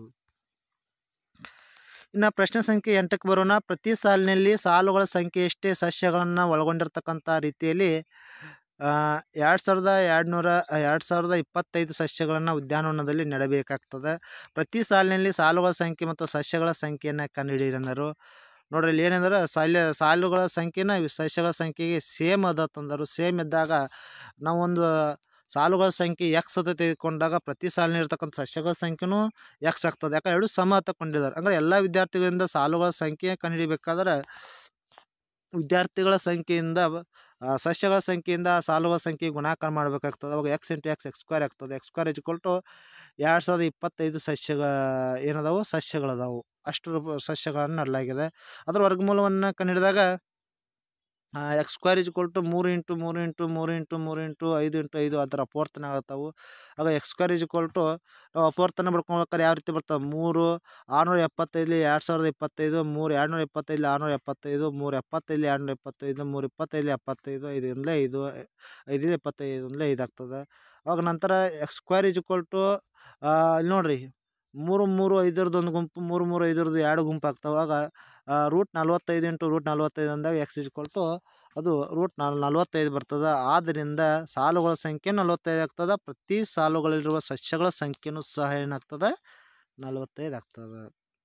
ಇನ್ನು ಪ್ರಶ್ನೆ ಸಂಖ್ಯೆ ಎಂಟಕ್ಕೆ ಬರೋಣ ಪ್ರತಿ ಸಾಲಿನಲ್ಲಿ ಸಾಲುಗಳ ಸಂಖ್ಯೆ ಎಷ್ಟೇ ಸಸ್ಯಗಳನ್ನು ಒಳಗೊಂಡಿರ್ತಕ್ಕಂಥ ರೀತಿಯಲ್ಲಿ ಎರಡು ಸಾವಿರದ ಎರಡು ನೂರ ಎರಡು ಸಾವಿರದ ಇಪ್ಪತ್ತೈದು ಸಸ್ಯಗಳನ್ನು ಉದ್ಯಾನವನದಲ್ಲಿ ನೆಡಬೇಕಾಗ್ತದೆ ಪ್ರತಿ ಸಾಲಿನಲ್ಲಿ ಸಾಲುಗಳ ಸಂಖ್ಯೆ ಮತ್ತು ಸಸ್ಯಗಳ ಸಂಖ್ಯೆಯನ್ನು ಕಂಡುಹಿಡಿಯಿರೆಂದರು ನೋಡ್ರಿ ಇಲ್ಲಿ ಏನಂದ್ರೆ ಸಾಲ ಸಾಲುಗಳ ಸಂಖ್ಯೆನ ಇವ್ ಸಸ್ಯಗಳ ಸಂಖ್ಯೆಗೆ ಸೇಮ್ ಅದ ತಂದರು ಸೇಮ್ ಇದ್ದಾಗ ನಾವೊಂದು ಸಾಲುಗಳ ಸಂಖ್ಯೆ ಎಕ್ಸ್ ಅಂತ ತೆಗೆದುಕೊಂಡಾಗ ಪ್ರತಿ ಸಾಲಿನಿರ್ತಕ್ಕಂಥ ಸಸ್ಯಗಳ ಸಂಖ್ಯೆನೂ ಎಕ್ಸ್ ಆಗ್ತದೆ ಯಾಕಂದ್ರೆ ಎರಡು ಸಮ ಅಂತ ಕೊಂಡಿದ್ದಾರೆ ಅಂದರೆ ಎಲ್ಲ ವಿದ್ಯಾರ್ಥಿಗಳಿಂದ ಸಾಲುಗಳ ಸಂಖ್ಯೆ ಕಂಡುಹಿಡಿಬೇಕಾದ್ರೆ ವಿದ್ಯಾರ್ಥಿಗಳ ಸಂಖ್ಯೆಯಿಂದ ಆ, ಸಸ್ಯಗಳ ಸಂಖ್ಯೆಯಿಂದ ಸಾಲುಗಳ ಸಂಖ್ಯೆ ಗುಣಾಕಾರ ಮಾಡಬೇಕಾಗ್ತದೆ ಅವಾಗ X into X X square ಆಗ್ತದೆ ಎಕ್ಸ್ ಸ್ಕ್ವೇರ್ ಟು ಎರಡು ಸಾವಿರದ ಇಪ್ಪತ್ತೈದು ಸಸ್ಯಗ ಏನದಾವು ಸಸ್ಯಗಳದಾವು ಅಷ್ಟು ರೂಪ- ಸಸ್ಯಗಳನ್ನು ನೆಡಲಾಗಿದೆ ಅದರ ವರ್ಗಮೂಲವನ್ನು ಕಂಡುಹಿಡಿದಾಗ ಎಕ್ಸ್ ಸ್ಕ್ವೇರ್ ಟು ಮೂರು ಇಂಟು ಮೂರು ಇಂಟು ಮೂರು ಇಂಟು ಮೂರು ಇಂಟು ಐದು ಇಂಟು ಐದು ಅದರ ಅಪವರ್ತನ ಆಗ್ತಾವೆ ಆಗ ಎಕ್ಸ್ ಸ್ಕ್ವೇರ್ ಟು ನಾವು ಅಪವರ್ತನ ಬರ್ಕೊಳ್ಬೇಕಾದ್ರೆ ಯಾವ ರೀತಿ ಬರ್ತವೆ ಮೂರು ಆರುನೂರ ಎಪ್ಪತ್ತೈದು ಎರಡು ಸಾವಿರದ ಇಪ್ಪತ್ತೈದು ಮೂರು ಎರಡುನೂರ ಇಪ್ಪತ್ತೈದು ಆರುನೂರ ಎಪ್ಪತ್ತೈದು ಮೂರು ಎಪ್ಪತ್ತೈದು ಎರಡುನೂರ ಇಪ್ಪತ್ತೈದು ಮೂರು ಇಪ್ಪತ್ತೈದು ಎಪ್ಪತ್ತೈದು ಐದು ಒಂದಲೇ ಐದು ಐದು ಎಪ್ಪತ್ತೈದು ಒಂದಲೇ ಐದು ಆಗ್ತದೆ ಅವಾಗ ನಂತರ ಎಕ್ಸ್ ಸ್ಕ್ವೇರ್ ಇಸ್ ಟು ಇಲ್ಲಿ ನೋಡ್ರಿ ಮೂರು ಮೂರು ಐದರದ್ದು ಒಂದು ಗುಂಪು ಮೂರು ಮೂರು ಐದರದ್ದು ಎರಡು ಗುಂಪು ಆಗ್ತಾವೆ ಆಗ ರೂಟ್ ನಲ್ವತ್ತೈದು ಇಂಟು ರೂಟ್ ನಲ್ವತ್ತೈದು ಅಂದಾಗ ಎಕ್ಸ್ ಇಸ್ ಟು ಅದು ರೂಟ್ ನಲ್ ನಲ್ವತ್ತೈದು ಬರ್ತದೆ ಆದ್ದರಿಂದ ಸಾಲುಗಳ ಸಂಖ್ಯೆ ನಲ್ವತ್ತೈದು ಆಗ್ತದೆ ಪ್ರತಿ ಸಾಲುಗಳಲ್ಲಿರುವ ಸಸ್ಯಗಳ ಸಂಖ್ಯೆನೂ ಸಹ ಏನಾಗ್ತದೆ ನಲವತ್ತೈದು ಆಗ್ತದೆ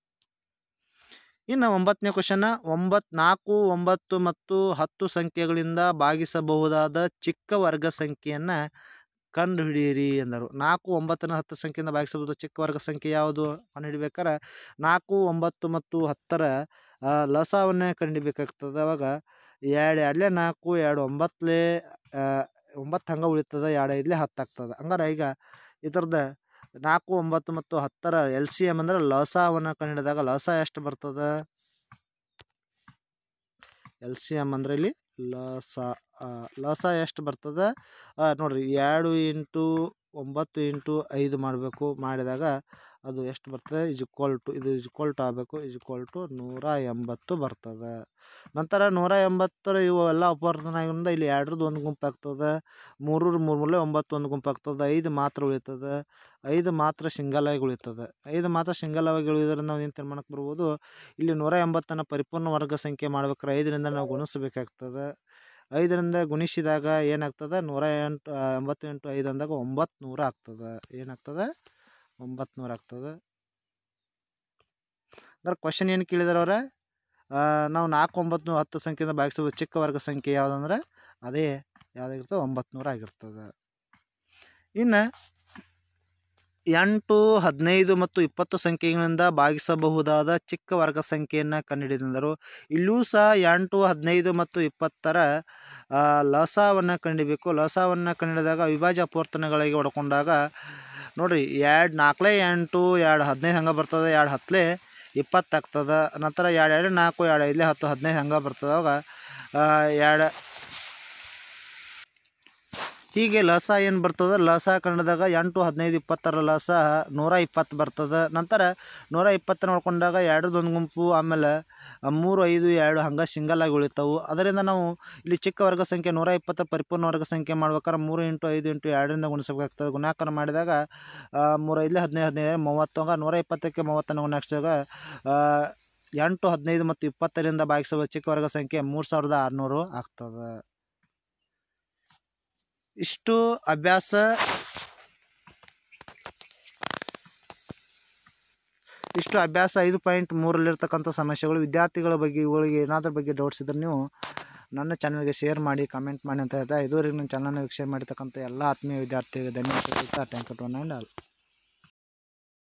ಇನ್ನು ಒಂಬತ್ತನೇ ಕ್ವಶನ ಒಂಬತ್ತು ನಾಲ್ಕು ಒಂಬತ್ತು ಮತ್ತು ಹತ್ತು ಸಂಖ್ಯೆಗಳಿಂದ ಭಾಗಿಸಬಹುದಾದ ಚಿಕ್ಕ ವರ್ಗ ಸಂಖ್ಯೆಯನ್ನು ಕಂಡುಹಿಡಿಯಿರಿ ಎಂದರು ನಾಲ್ಕು ಒಂಬತ್ತನ ಹತ್ತು ಸಂಖ್ಯೆಯಿಂದ ಭಾಗಿಸಬಹುದು ಚಿಕ್ಕ ವರ್ಗ ಸಂಖ್ಯೆ ಯಾವುದು ಕಂಡುಹಿಡಿಬೇಕಾರೆ ನಾಲ್ಕು ಒಂಬತ್ತು ಮತ್ತು ಹತ್ತರ ಆ, ಲಸವನ್ನೇ ಕಂಡುಹಿಡಿಬೇಕಾಗ್ತದೆ ಅವಾಗ ಎರಡು ಎರಡಲೇ ನಾಲ್ಕು ಎರಡು ಒಂಬತ್ತಲೇ ಒಂಬತ್ತು ಹಂಗೆ ಉಳಿತದೆ ಎರಡು ಐದಲೇ ಹತ್ತು ಆಗ್ತದೆ ಹಂಗಾರೆ ಈಗ ಇದ್ರದ್ದು ನಾಲ್ಕು ಒಂಬತ್ತು ಮತ್ತು ಹತ್ತರ ಎಲ್ ಸಿ ಎಮ್ ಅಂದ್ರೆ ಲಸವನ್ನು ಕಂಡುಹಿಡಿದಾಗ ಲಸ ಎಷ್ಟು ಬರ್ತದೆ ಎಲ್ ಸಿ ಎಮ್ ಅಂದ್ರೆ ಇಲ್ಲಿ ಲಸ ಆ, ಲಸ ಎಷ್ಟು ಬರ್ತದೆ ಆ, ನೋಡ್ರಿ ಎರಡು ಇಂಟು ಒಂಬತ್ತು ಇಂಟು ಐದು ಮಾಡಬೇಕು ಮಾಡಿದಾಗ ಅದು ಎಷ್ಟು ಬರ್ತದೆ ಇಸ್ ಈಕ್ವಲ್ ಟು ಇದು ಇಸ್ ಈಕ್ವಲ್ ಟು ಆಗಬೇಕು ಇಸ್ ಈಕ್ವಲ್ ಟು ನೂರ ಎಂಬತ್ತು ಬರ್ತದೆ ನಂತರ ನೂರ ಎಂಬತ್ತರ ಇವು ಎಲ್ಲ ಅಪವರ್ತನಾಗಿಂದ ಇಲ್ಲಿ ಎರಡ್ರದ್ದು ಒಂದು ಗುಂಪು ಆಗ್ತದೆ ಮೂರರ ಮೂರು ಮೂರಲೆ ಒಂಬತ್ತು ಒಂದು ಗುಂಪು ಆಗ್ತದೆ ಐದು ಮಾತ್ರ ಉಳಿತದೆ ಐದು ಮಾತ್ರ ಸಿಂಗಲ್ ಆಗಿ ಉಳಿತದೆ ಐದು ಮಾತ್ರ ಸಿಂಗಲ್ ಆಗಿ ಉಳಿಯೋದ್ರಿಂದ ನಾವು ಏನು ತೀರ್ಮಾನಕ್ಕೆ ಬರ್ಬೋದು ಇಲ್ಲಿ ನೂರ ಎಂಬತ್ತನ್ನು ಪರಿಪೂರ್ಣ ವರ್ಗ ಸಂಖ್ಯೆ ಮಾಡ್ಬೇಕಾರೆ ಐದರಿಂದ ನಾವು ಗುಣಿಸಬೇಕಾಗ್ತದೆ ಐದರಿಂದ ಗುಣಿಸಿದಾಗ ಏನಾಗ್ತದೆ ನೂರ ಎಂಟು ಆ, ಎಂಬತ್ತು ಎಂಟು ಐದು ಅಂದಾಗ ಒಂಬತ್ತು ನೂರ ಆಗ್ತದೆ ಏನಾಗ್ತದೆ ಒಂಬತ್ತು ನೂರ ಆಗ್ತದೆ ಅಂದ್ರೆ ಕ್ವಶನ್ ಏನು ಕೇಳಿದಾರೆ ಅವ್ರೆ ಆ, ನಾವು ನಾಲ್ಕು ಒಂಬತ್ತು ಹತ್ತು ಸಂಖ್ಯೆಯಿಂದ ಭಾಗಿಸುವ ಚಿಕ್ಕ ವರ್ಗ ಸಂಖ್ಯೆ ಯಾವುದಂದ್ರೆ ಅದೇ ಯಾವುದಾಗಿರ್ತದೆ ಒಂಬತ್ತು ನೂರ ಆಗಿರ್ತದೆ ಇನ್ನು ಎಂಟು ಹದಿನೈದು ಮತ್ತು ಇಪ್ಪತ್ತು ಸಂಖ್ಯೆಗಳಿಂದ ಭಾಗಿಸಬಹುದಾದ ಚಿಕ್ಕ ವರ್ಗ ಸಂಖ್ಯೆಯನ್ನು ಕಂಡುಹಿಡಿದರು ಇಲ್ಲೂ ಸಹ ಎಂಟು ಹದಿನೈದು ಮತ್ತು ಇಪ್ಪತ್ತರ ಆ, ಲಸವನ್ನು ಕಂಡಿಬೇಕು ಲಸವನ್ನು ಕಂಡುಹಿಡಿದಾಗ ಅವಿಭಾಜ್ಯ ಅಪವರ್ತನಗಳಿಗೆ ಹೊಡ್ಕೊಂಡಾಗ ನೋಡಿರಿ ಎರಡು ನಾಲ್ಕಲೇ ಎಂಟು ಎರಡು ಹದಿನೈದು ಹಂಗೆ ಬರ್ತದೆ ಎರಡು ಹತ್ತಲೇ ಇಪ್ಪತ್ತು ಆಗ್ತದೆ ನಂತರ ಎರಡು ಎರಡು ನಾಲ್ಕು ಎರಡು ಐದಲೇ ಹತ್ತು ಹದಿನೈದು ಹಂಗೆ ಬರ್ತದೆ ಅವಾಗ ಆ, ಎರಡು ಹೀಗೆ ಲಸ ಏನು ಬರ್ತದೆ ಲಸ ಕಂಡದಾಗ ಎಂಟು ಹದಿನೈದು ಇಪ್ಪತ್ತರ ಲಸ ನೂರ ಇಪ್ಪತ್ತು ಬರ್ತದೆ ನಂತರ ನೂರ ಇಪ್ಪತ್ತು ನೋಡ್ಕೊಂಡಾಗ ಎರಡದೊಂದು ಗುಂಪು ಆಮೇಲೆ ಆ, ಮೂರು ಐದು ಎರಡು ಹಂಗೆ ಸಿಂಗಲ್ ಆಗಿ ಉಳಿತಾವು ಅದರಿಂದ ನಾವು ಇಲ್ಲಿ ಚಿಕ್ಕ ವರ್ಗ ಸಂಖ್ಯೆ ನೂರ ಇಪ್ಪತ್ತರ ಪರಿಪೂರ್ಣ ವರ್ಗ ಸಂಖ್ಯೆ ಮಾಡ್ಬೇಕಾದ್ರೆ ಮೂರು ಇಂಟು ಐದು ಇಂಟು ಎರಡರಿಂದ ಗುಣಿಸಬೇಕಾಗ್ತದೆ ಗುಣಾಕಾರ ಮಾಡಿದಾಗ ಆ, ಮೂರು ಐದಲೇ ಹದಿನೈದು ಹದಿನೈದು ಮೂವತ್ತು ಹಂಗೆ ನೂರ ಇಪ್ಪತ್ತಕ್ಕೆ ಮೂವತ್ತನ್ನು ಗುಣಾಕ್ಸಿದಾಗ ಆ, ಎಂಟು ಹದಿನೈದು ಮತ್ತು ಇಪ್ಪತ್ತರಿಂದ ಭಾಗಿಸುವ ಚಿಕ್ಕ ವರ್ಗ ಸಂಖ್ಯೆ ಮೂರು ಸಾವಿರದ ಆರುನೂರು ಆಗ್ತದೆ ಇಷ್ಟು ಅಭ್ಯಾಸ ಇಷ್ಟು ಅಭ್ಯಾಸ ಐದು ಪಾಯಿಂಟ್ ಮೂರಲ್ಲಿರ್ತಕ್ಕಂಥ ಸಮಸ್ಯೆಗಳು ವಿದ್ಯಾರ್ಥಿಗಳ ಬಗ್ಗೆ ಇವುಗಳಿಗೆ ಏನಾದ್ರ ಬಗ್ಗೆ ಡೌಟ್ಸ್ ಇದ್ರೆ ನೀವು ನನ್ನ ಚಾನಲ್ಗೆ ಶೇರ್ ಮಾಡಿ ಕಮೆಂಟ್ ಮಾಡಿ ಅಂತ ಹೇಳ್ತಾ ಇದುವರೆಗೆ ನನ್ನ ಚಾನಲ್ನ ವೀಕ್ಷಣೆ ಮಾಡಿರ್ತಕ್ಕಂಥ ಎಲ್ಲ ಆತ್ಮೀಯ ವಿದ್ಯಾರ್ಥಿಗಳಿಗೆ ಧನ್ಯವಾದ ಥ್ಯಾಂಕ್ ಯು ಟು ಆಲ್